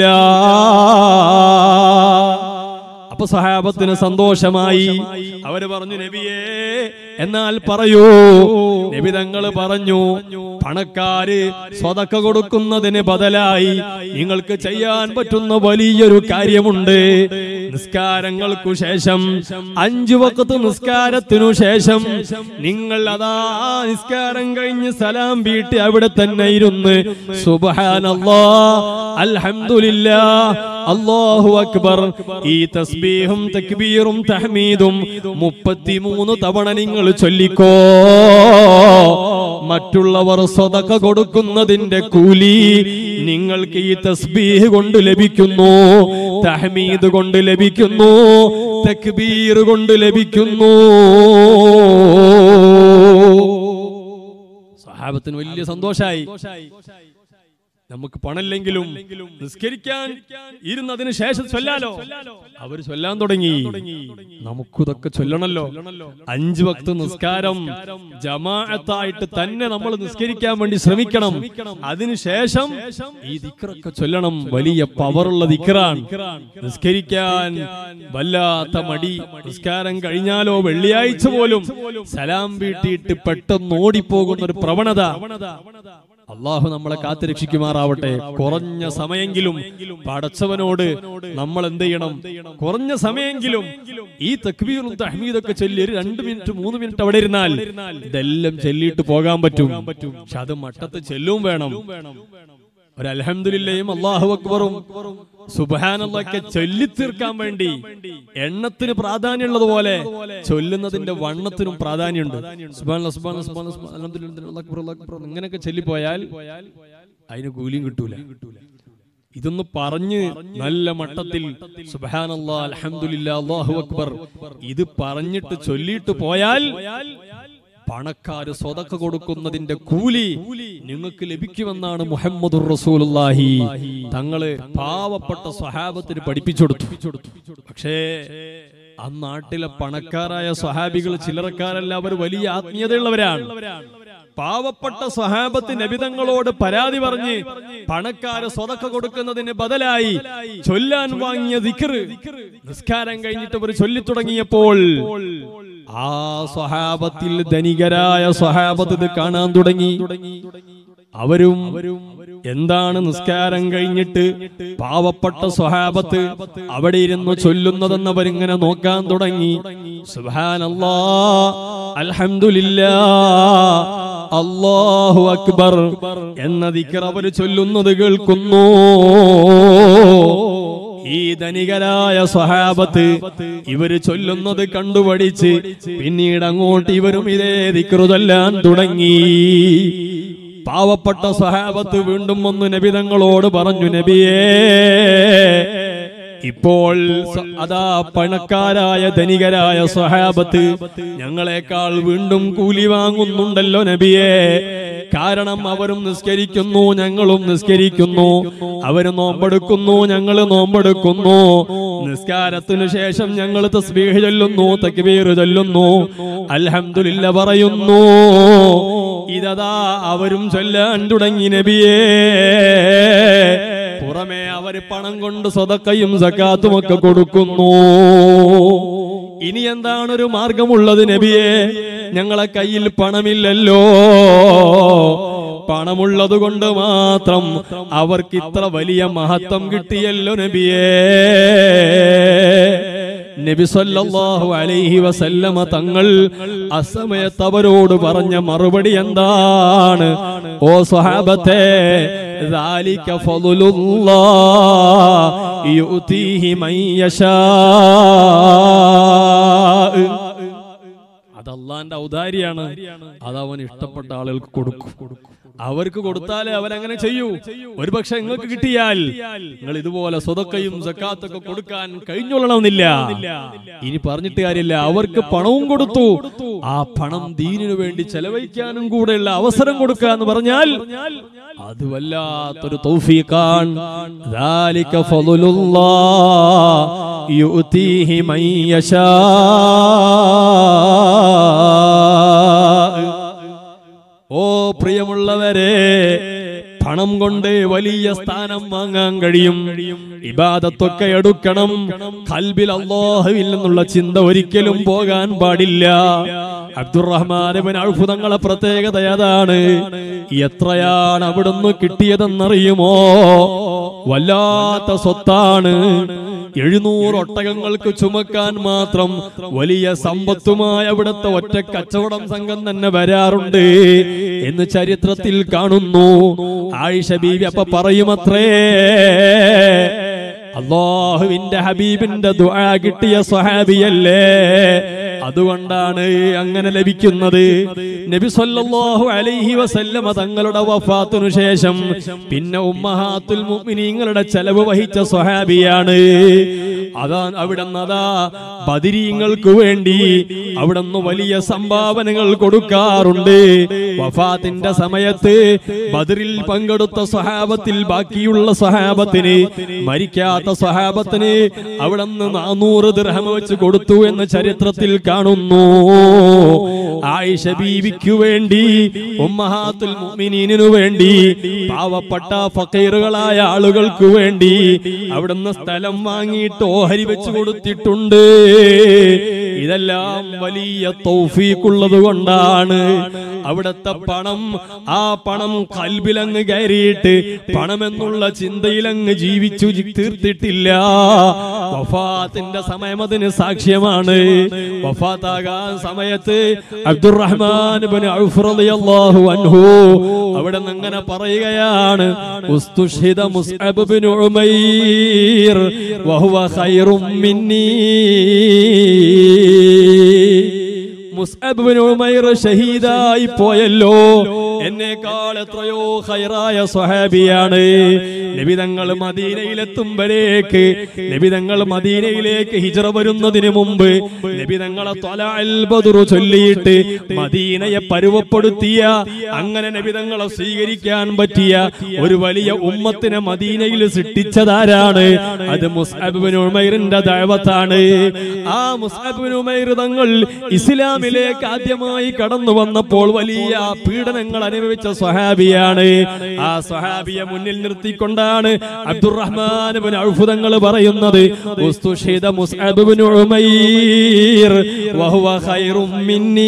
അപ്പൊ സഹാബത്തിന് സന്തോഷമായി അവര് പറഞ്ഞു നബിയേ എന്നാൽ പറയൂ നബി തങ്ങൾ പറഞ്ഞു പണക്കാര് സ്വതക്ക കൊടുക്കുന്നതിന് ബദലായി നിങ്ങൾക്ക് ചെയ്യാൻ പറ്റുന്ന വലിയൊരു കാര്യമുണ്ട് നിസ്കാരങ്ങൾക്കു ശേഷം അഞ്ചു വക്കത്ത് നിസ്കാരത്തിനു ശേഷം നിങ്ങൾ അതാ നിസ്കാരം കഴിഞ്ഞ് സലാം വീട്ടി അവിടെ തന്നെ ഇരുന്ന് സുബഹാനല്ലാ അൽഹംദുലില്ലാ അല്ലാഹു അക്ബർ ഈ തസ്ബീഹും തക്ബീറും തഹ്മീദും മുപ്പത്തിമൂന്ന് തവണ നിങ്ങൾ ചൊല്ലിക്കോ മറ്റുള്ളവർ സ്വതക്ക കൊടുക്കുന്നതിന്റെ കൂലി നിങ്ങൾക്ക് ഈ തസ്ബീഹ് കൊണ്ട് ലഭിക്കുന്നു തഹ്മീദ് കൊണ്ട് ലഭിക്കുന്നു തക്ബീർ കൊണ്ട് ലഭിക്കുന്നു സ്വഹാബത്തിന് വലിയ സന്തോഷായി നമുക്ക് പണമില്ലെങ്കിലും നിസ്കരിക്കാൻ ഇരുന്നതിന് ശേഷം ചൊല്ലാലോ അവർ ചൊല്ലാൻ തുടങ്ങി നമുക്കിതൊക്കെ ചൊല്ലണല്ലോ അഞ്ചു വക്ത് നിസ്കാരം ജമാഅത്തായിട്ട് തന്നെ നമ്മൾ നിസ്കരിക്കാൻ വേണ്ടി ശ്രമിക്കണം അതിനുശേഷം ഈ ദിക്റൊക്കെ ചൊല്ലണം വലിയ പവറുള്ള ദിക്റാണ് നിസ്കരിക്കാൻ വല്ലാത്ത മടി നിസ്കാരം കഴിഞ്ഞാലോ വെള്ളിയാഴ്ച പോലും സലാം വീട്ടിയിട്ട് പെട്ടെന്ന് ഓടിപ്പോകുന്ന ഒരു പ്രവണത അള്ളാഹു നമ്മളെ കാത്തുരക്ഷിക്കുമാറാവട്ടെ കുറഞ്ഞ സമയെങ്കിലും പടച്ചവനോട് നമ്മൾ എന്ത് ചെയ്യണം കുറഞ്ഞ സമയെങ്കിലും ഈ തക്ബീറും തഹ്മീദൊക്കെ ചൊല്ലി ഒരു രണ്ട് മിനിറ്റ് മൂന്ന് മിനിറ്റ് അവിടെ ഇരുന്നാൽ ഇതെല്ലാം ചൊല്ലിയിട്ട് പോകാൻ പറ്റും പക്ഷെ അത് മട്ടത്ത് ചെല്ലും വേണം ഒരു അലഹമില്ലയും അള്ളാഹു അക്ബറും സുബാനല്ലൊക്കെ ചൊല്ലി തീർക്കാൻ വേണ്ടി എണ്ണത്തിന് പ്രാധാന്യമുള്ളതുപോലെ ചൊല്ലുന്നതിന്റെ വണ്ണത്തിനും പ്രാധാന്യമുണ്ട് സുബ്ഹാനല്ലാഹ്, സുബ്ഹാനല്ലാഹ്, സുബ്ഹാനല്ലാഹ്, സുബ്ഹാനല്ലാഹ്, അൽഹംദുലില്ലാഹ്, അല്ലാഹു അക്ബർ, അല്ലാഹു അക്ബർ ഇങ്ങനെയൊക്കെ ചൊല്ലിപ്പോയാൽ അതിന് കൂലിയും കിട്ടൂല ഇതൊന്ന് പറഞ്ഞ് നല്ല മട്ടത്തിൽ സുബാനല്ലാ അൽഹംദുലില്ലാ അല്ലാഹു അക്ബർ ഇത് പറഞ്ഞിട്ട് ചൊല്ലിയിട്ട് പോയാൽ പണക്കാര് സ്വതക്ക കൊടുക്കുന്നതിന്റെ കൂലി നിങ്ങൾക്ക് ലഭിക്കുമെന്നാണ് മുഹമ്മദുർ റസൂലുള്ളാഹി തങ്ങള് പാവപ്പെട്ട സ്വഹാബത്തിന് പഠിപ്പിച്ചു കൊടുത്തു പക്ഷേ ആ നാട്ടിലെ പണക്കാരായ സ്വഹാബികൾ ചില്ലറക്കാരല്ല അവർ വലിയ ആത്മീയതയുള്ളവരാണ് പാവപ്പെട്ട സ്വഹാബത്ത് നബിതങ്ങളോട് പരാതി പറഞ്ഞ് പണക്കാര് സ്വതക്ക കൊടുക്കുന്നതിന് ബദലായി ചൊല്ലാൻ വാങ്ങിയ ദിക്റ് നിസ്കാരം കഴിഞ്ഞിട്ട് അവർ ചൊല്ലി തുടങ്ങിയപ്പോൾ ആ സ്വഹാബത്തിൽ ധനികരായ സ്വഹാബത്ത് ഇത് കാണാൻ തുടങ്ങി അവരും എന്താണ് നിസ്കാരം കഴിഞ്ഞിട്ട് പാവപ്പെട്ട സ്വഹാബത്ത് അവിടെ ഇരുന്ന് ചൊല്ലുന്നതെന്ന് അവരിങ്ങനെ നോക്കാൻ തുടങ്ങി സുബ്ഹാനല്ലാ അൽഹംദുലില്ലാ അല്ലാഹു അക്ബർ എന്ന ദിക്ർ അവർ ചൊല്ലുന്നത് കേൾക്കുന്നു ഈ ധനികരായ സ്വഹാബത്ത് ഇവര് ചൊല്ലുന്നത് കണ്ടുപഠിച്ച് പിന്നീട് അങ്ങോട്ട് ഇവരും ഇതേ ദിക്റുചൊല്ലാൻ തുടങ്ങി പാവപ്പെട്ട സ്വഹാബത്ത് വീണ്ടും ഒന്ന് നബിതങ്ങളോട് പറഞ്ഞു നബിയേ ഇപ്പോൾ സ- അതാ പണക്കാരായ ധനികരായ സ്വഹാബത്ത് ഞങ്ങളെക്കാൾ വീണ്ടും കൂലി വാങ്ങുന്നുണ്ടല്ലോ നബിയെ കാരണം അവരും നിസ്കരിക്കുന്നു ഞങ്ങളും നിസ്കരിക്കുന്നു അവര് നോമ്പെടുക്കുന്നു ഞങ്ങൾ നോമ്പെടുക്കുന്നു നിസ്കാരത്തിനു ശേഷം ഞങ്ങൾ തസ്ബീഹ് ചൊല്ലുന്നു തക്ബീർ ചൊല്ലുന്നു അൽഹംദുലില്ല പറയുന്നു ഇതതാ അവരും ചൊല്ലാൻ തുടങ്ങി നബിയേ പുറമെ അവര് പണം കൊണ്ട് സ്വതക്കയും സക്കാത്തും ഒക്കെ കൊടുക്കുന്നു ഇനി എന്താണ് ഒരു മാർഗമുള്ളത് നബിയെ ഞങ്ങളെ കയ്യിൽ പണമില്ലല്ലോ പണമുള്ളത് കൊണ്ട് മാത്രം അവർക്ക് ഇത്ര വലിയ മഹത്വം കിട്ടിയല്ലോ നബിയേ നബി സല്ലല്ലാഹു അലൈഹി വസല്ലമ തങ്ങൾ അസമയത്ത് അവരോട് പറഞ്ഞ മറുപടി എന്താണ് ഓ സ്വഹാബത്തെ ذلك فضل الله يؤتيه من يشاء അത് അള്ളാന്റെ ഔദാര്യാണ് അത് അവൻ ഇഷ്ടപ്പെട്ട ആളുകൾക്ക് കൊടുക്കും അവർക്ക് കൊടുത്താലേ അവരങ്ങനെ ചെയ്യൂ ഒരുപക്ഷെ നിങ്ങൾക്ക് കിട്ടിയാൽ നിങ്ങൾ ഇതുപോലെ സ്വതക്കയും സക്കാത്തൊക്കെ കൊടുക്കാൻ കഴിഞ്ഞൊള്ളണമെന്നില്ല ഇനി പറഞ്ഞിട്ട് കാര്യമില്ല അവർക്ക് പണവും കൊടുത്തു ആ പണം ദീനിനു വേണ്ടി ചെലവഴിക്കാനും കൂടെയുള്ള അവസരം കൊടുക്കുക എന്ന് പറഞ്ഞാൽ അത് വല്ലാത്തൊരു തൗഫീഖാൻ ذلك فضل الله يؤتيه من يشاء ഓ പ്രിയമുള്ളവരെ പണം കൊണ്ട് വലിയ സ്ഥാനം വാങ്ങാൻ കഴിയും ഇബാദത്തൊക്കെ എടുക്കണം കൽബിൽ അള്ളാഹുവിൽ നിന്നുള്ള ചിന്ത ഒരിക്കലും പോകാൻ പാടില്ല അബ്ദുറഹ്മാൻ അത്ഭുതങ്ങളെ പ്രത്യേകത അതാണ് എത്രയാണ് അവിടുന്ന് കിട്ടിയതെന്നറിയുമോ വല്ലാത്ത സ്വത്താണ് എഴുന്നൂറ് ഒട്ടകങ്ങൾക്ക് ചുമക്കാൻ മാത്രം വലിയ സമ്പത്തുമായി അവിടുത്തെ ഒറ്റ കച്ചവടം സംഘം തന്നെ വരാറുണ്ട് എന്ന് ചരിത്രത്തിൽ കാണുന്നു ആയിഷ ബീവി അപ്പൊ പറയുമത്രേ അള്ളാഹുവിന്റെ ഹബീബിന്റെ ദുആ കിട്ടിയ സ്വഹാബിയല്ലേ അതുകൊണ്ടാണ് അങ്ങനെ ലഭിക്കുന്നത് നബി സല്ലല്ലാഹു അലൈഹി വസല്ലമ തങ്ങളുടെ വഫാത്തിനു ശേഷം പിന്നെ ഉമ്മഹാത്തുൽ മുഅ്മിനീങ്ങളുടെ ചെലവ് വഹിച്ച സ്വഹാബിയാണ് അതാ അവിടെ അതാ ബദിരീങ്ങൾക്ക് വേണ്ടി അവിടെ നിന്ന് വലിയ സംഭാവനകൾ കൊടുക്കാറുണ്ട് വഫാത്തിന്റെ സമയത്ത് ബദറിൽ പങ്കെടുത്ത സ്വഹാബത്തിൽ ബാക്കിയുള്ള സ്വഹാബത്തിന് മരിക്കാത്ത സ്വഹാബത്തിന് അവിടെ നിന്ന് നാനൂറ് ദിർഹം വെച്ച് കൊടുത്തു എന്ന് ചരിത്രത്തിൽ കാണുന്നു ആയിഷ ബീവിക്കു വേണ്ടി ഉമ്മഹാത്തുൽ മുഅ്മിനീനു വേണ്ടി പാവപ്പെട്ട ഫക്കീറുകളായ ആളുകൾക്ക് വേണ്ടി അവിടുന്ന് സ്ഥലം വാങ്ങിയിട്ട് ഓഹരി വെച്ച് കൊടുത്തിട്ടുണ്ട് ഇതെല്ലാം വലിയ തൗഫീഖുള്ളത് കൊണ്ടാണ് അവിടുത്തെ പണം ആ പണം കൽബിലങ്ങ് കയറിയിട്ട് പണമെന്നുള്ള ചിന്തയിലങ്ങ് ജീവിച്ചു ജി- തീർത്തിട്ടില്ല വഫാത്തിന്റെ സമയം അതിന് സാക്ഷ്യമാണ് വഫാത്താകാൻ സമയത്ത് അബ്ദുറഹ്മാൻ ഇബ്നു ഔഫ് റളിയല്ലാഹു അൻഹു അവിടെ നിന്ന് അങ്ങനെ പറയുകയാണ് ഉസ്തുഷ്ഹിദ മുസ്അബ് ഇബ്നു ഉമൈർ വഹുവ ഖൈറും മിന്നീ മുസ്അബ് ഇബ്നു ഉമൈർ ഷഹീദായി പോയല്ലോ എന്നേക്കാൾ എത്രയോ ഖൈറായ സ്വഹാബിയാണ് നബിതങ്ങൾ മദീനയിലെത്തുമ്പോഴേക്ക് നബിതങ്ങൾ മദീനയിലേക്ക് ഹിജറ വരുന്നതിന് മുമ്പ് നബിതങ്ങളെ ത്വലഅൽ ബദ്റു ചൊല്ലിയിട്ട് മദീനയെ പരുവപ്പെടുത്തിയ അങ്ങനെ നബിതങ്ങളെ സ്വീകരിക്കാൻ പറ്റിയ ഒരു വലിയ ഉമ്മത്തിനെ മദീനയിൽ സൃഷ്ടിച്ചതാരാണ് അത് മുസ്അബ് ഇബ്നു ഉമൈറിന്റെ ദഅവത്താണ് ആ മുസ്അബ് ഇബ്നു ഉമൈർ തങ്ങൾ ഇസ്ലാമിലേക്ക് ആദ്യമായി കടന്നു വന്നപ്പോൾ വലിയ പീഡനങ്ങൾ അനുഭവിച്ച സ്വഹാബിയാണ് ആ സ്വഹാബിയെ മുന്നിൽ നിർത്തിക്കൊണ്ടാണ് അബ്ദുറഹ്മാൻ ഇബ്നു ഔഫ് തങ്ങൾ പറയുന്നത് ഉസ്തുഷിദ മുസ്അബ് ഇബ്നു ഉമൈർ വഹുവ ഖൈറും മിന്നീ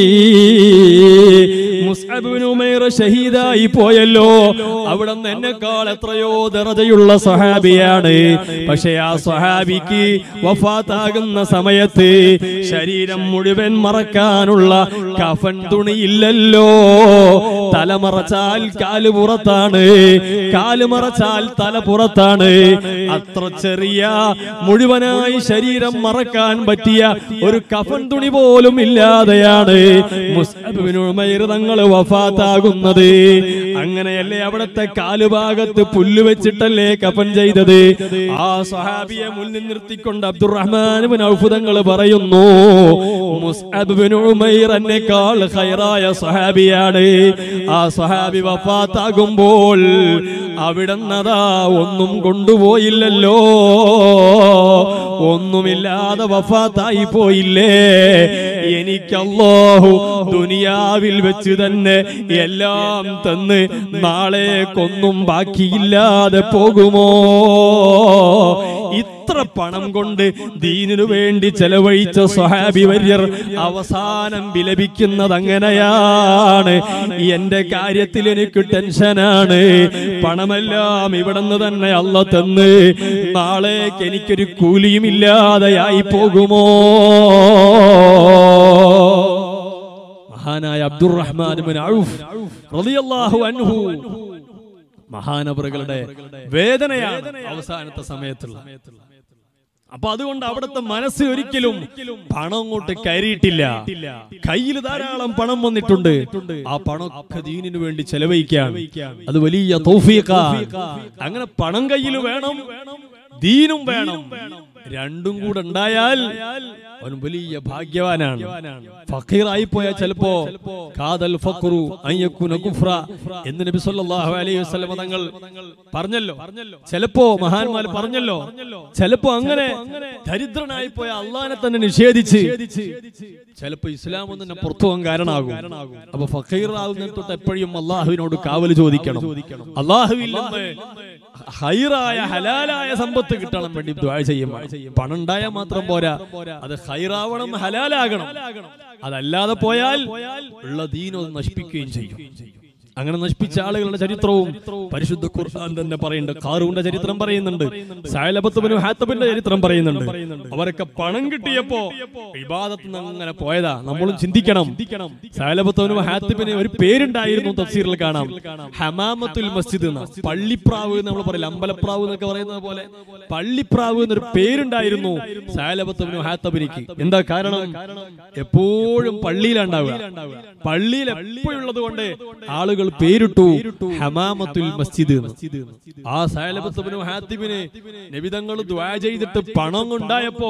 മുസ്അബ് ഇബ്നു ഉമൈർ ഷഹീദായി പോയല്ലോ അവിടെ നിന്ന് എന്നെക്കാൾ എത്രയോ ദറജയുള്ള സ്വഹാബിയാണ് പക്ഷേ ആ സ്വഹാബിക്ക് വഫാത്താകുന്ന സമയത്ത് ശരീരം മുഴുവൻ മറക്കാനുള്ള കഫൻ തുണിയില്ലല്ലോ തല മറച്ചാൽ കാല് പുറത്താണ് കാല് മറച്ചാൽ തല പുറത്താണ് അത്ര ചെറിയ മുഴുവനായി ശരീരം മറക്കാൻ പറ്റിയ ഒരു കഫൻ തുണി പോലും ഇല്ലാതെയാണ് മുസ്അബ് ഇബ്നു ഉമൈർ തങ്ങൾ വഫാത്താകുന്നത് അങ്ങനെയല്ലേ അവിടത്തെ കാലുഭാഗത്ത് പുല്ല് വെച്ചിട്ടല്ലേ കഫൻ ചെയ്തത് ആ സ്വഹാബിയെ മുന്നിൽ നിർത്തിക്കൊണ്ട് അബ്ദുറഹ്മാൻ ഇബ്നു ഔഫ് തങ്ങൾ പറയുന്നു മുസ്അബ് ഇബ്നു ഉമൈർ എന്നെക്കാൾ ഖൈറായ സ്വഹാബിയാണ് ആ സ്വഹാബി വഫാത്താകുമ്പോൾ അവിടുന്നതാ ഒന്നും കൊണ്ടുപോയില്ലല്ലോ ഒന്നുമില്ലാതെ വഫാത്തായി പോയില്ലേ എനിക്കല്ലാഹു ദുനിയാവിൽ വെച്ച് തന്നെ എല്ലാം തന്ന് നാളേക്കൊന്നും ബാക്കിയില്ലാതെ പോകുമോ ഇത്ര പണം കൊണ്ട് ദീനിനു വേണ്ടി ചെലവഴിച്ച സ്വഹാബി വര്യർ അവസാനം വിലപിക്കുന്നത് അങ്ങനെയാണ് എന്റെ കാര്യത്തിൽ എനിക്ക് ടെൻഷനാണ് പണമെല്ലാം ഇവിടുന്ന് തന്നെ അല്ല തന്ന് നാളേക്ക് എനിക്കൊരു കൂലിയും ഇല്ലാതെയായി പോകുമോ മഹാനായ അബ്ദുറഹ്മാൻ ഇബ്നു ഔഫ് റളിയല്ലാഹു അൻഹു മഹാനവറുകളുടെ വേദനയാണ് അവസാനത്തെ സമയത്തുള്ള അപ്പൊ അതുകൊണ്ട് അവിടുത്തെ മനസ്സ് ഒരിക്കലും പണം അങ്ങോട്ട് കയറിയിട്ടില്ല കയ്യിൽ ധാരാളം പണം വന്നിട്ടുണ്ട് ആ പണമൊക്കെ ദീനിനു വേണ്ടി ചെലവഴിക്കാൻ അത് വലിയ തൗഫീഖ അങ്ങനെ പണം കയ്യിൽ വേണം ദീനും വേണം രണ്ടും കൂടെ ഉണ്ടായാൽ അവൻ വലിയ ഭാഗ്യവാനാണ് ഫക്കീറായി പോയാൽ ചിലപ്പോ കാതൽ ഫക്രു അയ്യക്കുന കുഫ്ര എന്ന് നബി സല്ലല്ലാഹു അലൈഹി വസല്ലം തങ്ങൾ പറഞ്ഞല്ലോ ചിലപ്പോ മഹാന്മാർ പറഞ്ഞല്ലോ ചിലപ്പോ അങ്ങനെ ദരിദ്രനായി പോയ അള്ളാനെ തന്നെ നിഷേധിച്ച് ചിലപ്പോ ഇസ്ലാം തന്നെ പുറത്തു പോകാൻ കാരണമാകും അപ്പൊ ഫക്കീറാകുന്ന തൊട്ട് എപ്പോഴും അള്ളാഹുവിനോട് കാവല് ചോദിക്കണം അള്ളാഹുവിൽ നിന്ന് ഹൈറായ ഹലാലായ സമ്പത്ത് കിട്ടണം വേണ്ടി ദ്വാ ചെയ്യും പണം ഉണ്ടായാൽ മാത്രം പോരാ അത് ഹൈറാവണം ഹലാലാകണം അതല്ലാതെ പോയാൽ ഉള്ള ദീനത് നശിപ്പിക്കുകയും ചെയ്യും അങ്ങനെ നശിപ്പിച്ച ആളുകളുടെ ചരിത്രവും പരിശുദ്ധ ഖുർആൻ തന്നെ പറയുന്നുണ്ട് ഖാറൂന്റെ ചരിത്രം പറയുന്നുണ്ട് സായലബത്തുബിനും ഹാത്തബിന്റെ ചരിത്രം പറയുന്നുണ്ട് അവരൊക്കെ പണം കിട്ടിയപ്പോ ഇബാദത്ത് അങ്ങനെ പോയതാ നമ്മളും ചിന്തിക്കണം സായലബത്തുബിനും ഹാത്തബിന് ഒരു പേരുണ്ടായിരുന്നു തഫ്സീറിൽ കാണാം ഹമാമത്തുൽ മസ്ജിദ് എന്ന പള്ളിപ്രാവ് എന്ന് നമ്മൾ പറയില്ല അമ്പലപ്രാവ് എന്നൊക്കെ പറയുന്നത് പോലെ പള്ളിപ്രാവ് എന്നൊരു പേരുണ്ടായിരുന്നു സായലബത്തുബിനും ഹാത്തബിനിക്ക് എന്താ കാരണം എപ്പോഴും പള്ളിയിലുണ്ടാവുക പള്ളിയിൽ എപ്പോഴുള്ളത് കൊണ്ട് ആളുകൾ പേരിട്ടു ഹമാമത്തുൽ മസ്ജിദ് എന്ന്. ആ സായലബത്തുബിനും ഹാത്തിബിന് നബിതങ്ങൾ ദ്വാ ചെയ്തിട്ട് പണം ഉണ്ടായപ്പോ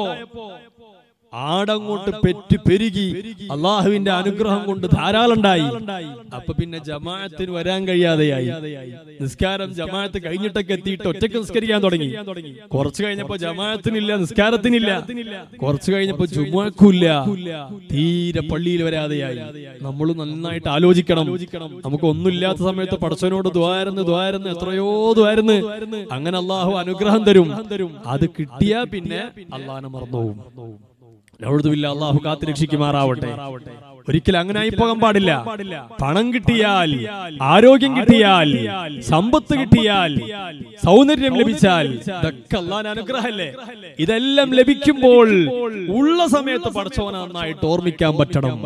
ആടങ്ങോട്ട് പെറ്റ് പെരുകി അള്ളാഹുവിന്റെ അനുഗ്രഹം കൊണ്ട് ധാരാളുണ്ടായി അപ്പൊ പിന്നെ ജമാഅത്തിന് വരാൻ കഴിയാതെയായി നിസ്കാരം ജമാഅത്ത് കഴിഞ്ഞിട്ടൊക്കെ എത്തിയിട്ട് ഒറ്റക്ക് നിസ്കരിക്കാൻ തുടങ്ങി കുറച്ചു കഴിഞ്ഞപ്പോ ജമാഅത്തിനില്ല നിസ്കാരത്തിനില്ല കുറച്ചു കഴിഞ്ഞപ്പോ ജുമാക്കില്ല തീരെ പള്ളിയിൽ വരാതെയായി നമ്മൾ നന്നായിട്ട് ആലോചിക്കണം നമുക്ക് ഒന്നുമില്ലാത്ത സമയത്ത് പടച്ചവനോട് ദ്വാരന്ന് ദ്വാരന്ന് എത്രയോ ദ്വാരന്ന് അങ്ങനെ അള്ളാഹു അനുഗ്രഹം തരും അത് കിട്ടിയാ പിന്നെ അള്ളാഹനെ മറന്നുപോകും നൗദുബില്ല അള്ളാഹു കാത്തു രക്ഷിക്കുമാറാവട്ടെ ഒരിക്കലും അങ്ങനെ ആയി പോകാൻ പാടില്ല പണം കിട്ടിയാൽ ആരോഗ്യം കിട്ടിയാൽ സമ്പത്ത് കിട്ടിയാൽ സൗന്ദര്യം ലഭിച്ചാൽ ഇതൊക്കെ അള്ളാൻ അനുഗ്രഹല്ലേ ഇതെല്ലാം ലഭിക്കുമ്പോൾ ഉള്ള സമയത്ത് പടച്ചോനെ നന്നായിട്ട് ഓർമ്മിക്കാൻ പറ്റണം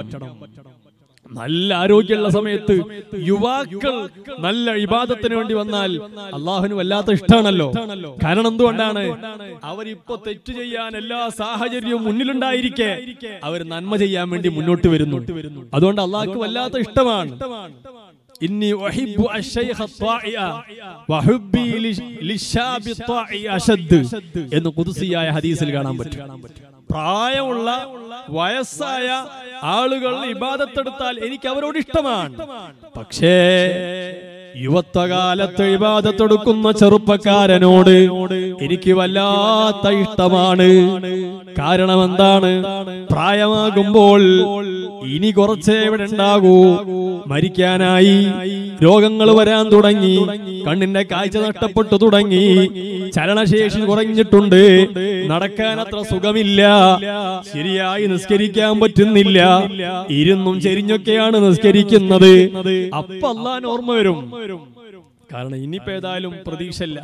നല്ല ആരോഗ്യമുള്ള സമയത്ത് യുവാക്കൾ നല്ല ഇബാദത്തിന് വേണ്ടി വന്നാൽ അള്ളാഹുവിന് വല്ലാത്ത ഇഷ്ടമാണല്ലോ കാരണം എന്തുകൊണ്ടാണ് അവരിപ്പോ തെറ്റ് ചെയ്യാൻ എല്ലാ സാഹചര്യവും മുന്നിലുണ്ടായിരിക്കെ അവർ നന്മ ചെയ്യാൻ വേണ്ടി മുന്നോട്ട് വരുന്നു അതുകൊണ്ട് അള്ളാഹ്ക്ക് വല്ലാത്ത ഇഷ്ടമാണ് ഇന്നി ഉഹിബ്ബു അശ്ശൈഖ ത്വാഇഅ വഹുബ്ബി ലി- ലിശ്ശാബി ത്വാഇ അശദ് എന്ന് ഖുദ്സിയായ ഹദീസിൽ കാണാൻ പറ്റും പ്രായമുള്ള വയസ്സായ ആളുകൾ ഇബാദത്തെടുത്താൽ എനിക്ക് അവരോട് ഇഷ്ടമാണ് പക്ഷേ യുവത്വകാലത്ത് ഇബാദത്തെടുക്കുന്ന ചെറുപ്പക്കാരനോട് എനിക്ക് വല്ലാത്ത ഇഷ്ടമാണ് കാരണം എന്താണ് പ്രായമാകുമ്പോൾ ഇനി കുറച്ചേ ഇവിടെ ഉണ്ടാകൂ മരിക്കാനായി രോഗങ്ങൾ വരാൻ തുടങ്ങി കണ്ണിന്റെ കാഴ്ച നഷ്ടപ്പെട്ടു തുടങ്ങി ചലനശേഷി കുറഞ്ഞിട്ടുണ്ട് നടക്കാൻ അത്ര സുഖമില്ല ശരിയായി നിസ്കരിക്കാൻ പറ്റുന്നില്ല ഇരുന്നും ചെരിഞ്ഞൊക്കെയാണ് നിസ്കരിക്കുന്നത് അപ്പൊ അള്ളാൻ ഓർമ്മ വരും കാരണം ഇനിയിപ്പോ ഏതായാലും പ്രതീക്ഷയില്ല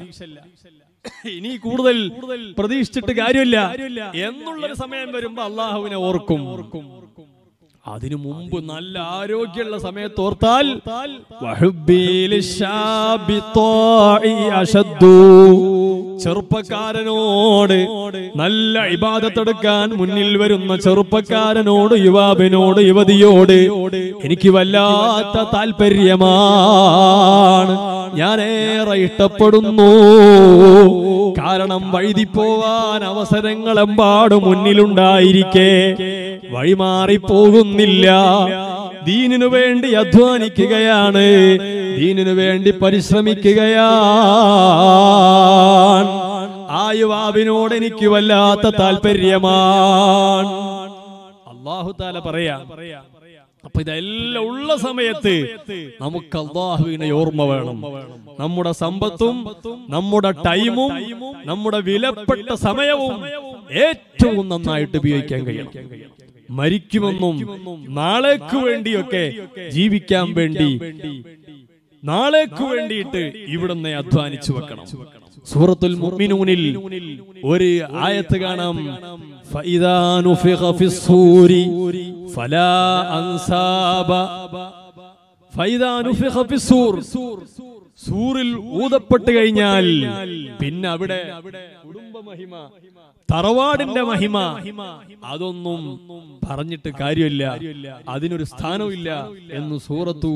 ഇനി കൂടുതൽ പ്രതീക്ഷിച്ചിട്ട് കാര്യമില്ല എന്നുള്ളൊരു സമയം വരുമ്പോ അള്ളാഹുവിനെ ഓർക്കും അതിനു മുമ്പ് നല്ല ആരോഗ്യമുള്ള സമയത്ത് ഓർത്താൽ വഹുബ്ബിൽ ശാബി ത്വാഇ അശദ്ദു. ചെറുപ്പക്കാരനോട് നല്ല ഇബാദത്തെടുക്കാൻ മുന്നിൽ വരുന്ന ചെറുപ്പക്കാരനോട് യുവാവിനോട് യുവതിയോട് എനിക്ക് വല്ലാത്ത താല്പര്യമാണ് ഞാനേറെ ഇഷ്ടപ്പെടുന്നു കാരണം വഴുതിപ്പോവാൻ അവസരങ്ങളെമ്പാട് മുന്നിലുണ്ടായിരിക്കെ വഴിമാറിപ്പോകുന്നില്ല ദീനിനു വേണ്ടി അധ്വാനിക്കുകയാണ് ദീനിനു വേണ്ടി പരിശ്രമിക്കുകയാണ് ആ യുവാവിനോട് എനിക്ക് വല്ലാത്ത താല്പര്യമാണ് അള്ളാഹു താല പറയാ അപ്പൊ ഇതെല്ലാം ഉള്ള സമയത്ത് നമുക്ക് അള്ളാഹുവിനെ ഓർമ്മ വേണം നമ്മുടെ സമ്പത്തും നമ്മുടെ ടൈമും നമ്മുടെ വിലപ്പെട്ട സമയവും ഏറ്റവും നന്നായിട്ട് ഉപയോഗിക്കാൻ കഴിയണം മരിക്കുമെന്നും നാളേക്ക് വേണ്ടിയൊക്കെ ജീവിക്കാൻ വേണ്ടി നാളേക്ക് വേണ്ടിയിട്ട് ഇവിടുന്ന് അധ്വാനിച്ചു വെക്കണം സൂറത്തുൽ മുഅ്മിനൂനിൽ ഒരു ആയത്ത് കാണാം ഫഇദാ നുഫിഖ ഫിസ്സൂരി ഫലാ അൻസാബ ഫഇദാ നുഫിഖ ഫിസ്സൂർ സൂറിൽ ഊതപ്പെട്ട് കഴിഞ്ഞാൽ പിന്നെ അവിടെ കുടുംബ മഹിമ തറവാടിന്റെ മഹിമ അതൊന്നും പറഞ്ഞിട്ട് കാര്യമില്ല അതിനൊരു സ്ഥാനമില്ല എന്ന് സൂറത്തു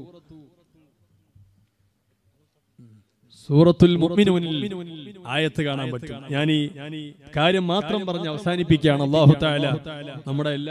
സൂറത്തുൽ മുഅ്മിനൂനിൽ ആയത്ത് കാണാൻ പറ്റും ഞാൻ ഈ കാര്യം മാത്രം പറഞ്ഞ് അവസാനിപ്പിക്കുകയാണ് അല്ലാഹു തആല നമ്മുടെ എല്ലാ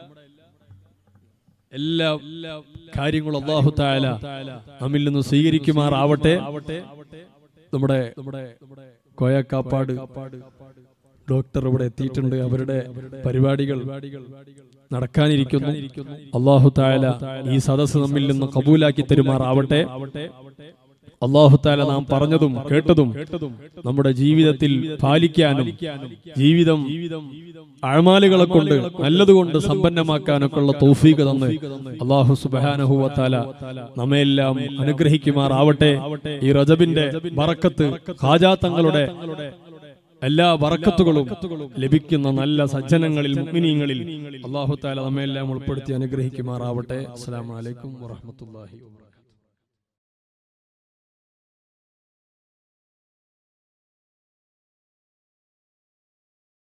എല്ലാ കാര്യങ്ങളും അല്ലാഹു തആല നമ്മിൽ നിന്ന് സ്വീകരിക്കുമാറാവട്ടെ നമ്മുടെ നമ്മുടെ കോയക്കാപ്പാട് ഡോക്ടർ ഇവിടെ എത്തിയിട്ടുണ്ട് അവരുടെ പരിപാടികൾ നടക്കാനിരിക്കുന്നു അള്ളാഹു താല ഈ സദസ്സ് നമ്മിൽ നിന്ന് കബൂലാക്കി തരുമാറാവട്ടെ അള്ളാഹുത്താല നാം പറഞ്ഞതും കേട്ടതും നമ്മുടെ ജീവിതത്തിൽ പാലിക്കാനും ജീവിതം അഴമാലുകളെ കൊണ്ട് നല്ലതുകൊണ്ട് സമ്പന്നമാക്കാനൊക്കെ ഉള്ള തൗഫീഖ് തന്ന് അള്ളാഹു സുബാനഹുവത്താല നമ്മയെല്ലാം അനുഗ്രഹിക്കുമാറാവട്ടെ ഈ റജബിന്റെ ബറക്കത്ത് ഖാജാ തങ്ങളുടെ എല്ലാ വറക്കത്തുകളും ലഭിക്കുന്ന നല്ല സജ്ജനങ്ങളിൽ മുഗ്മിനീങ്ങളിൽ അള്ളാഹു താല നമ്മയെല്ലാം ഉൾപ്പെടുത്തി അനുഗ്രഹിക്കുമാറാവട്ടെ അസ്സലാമു അലൈക്കും വറഹ്മത്തുള്ളാഹി വബറകാതുഹു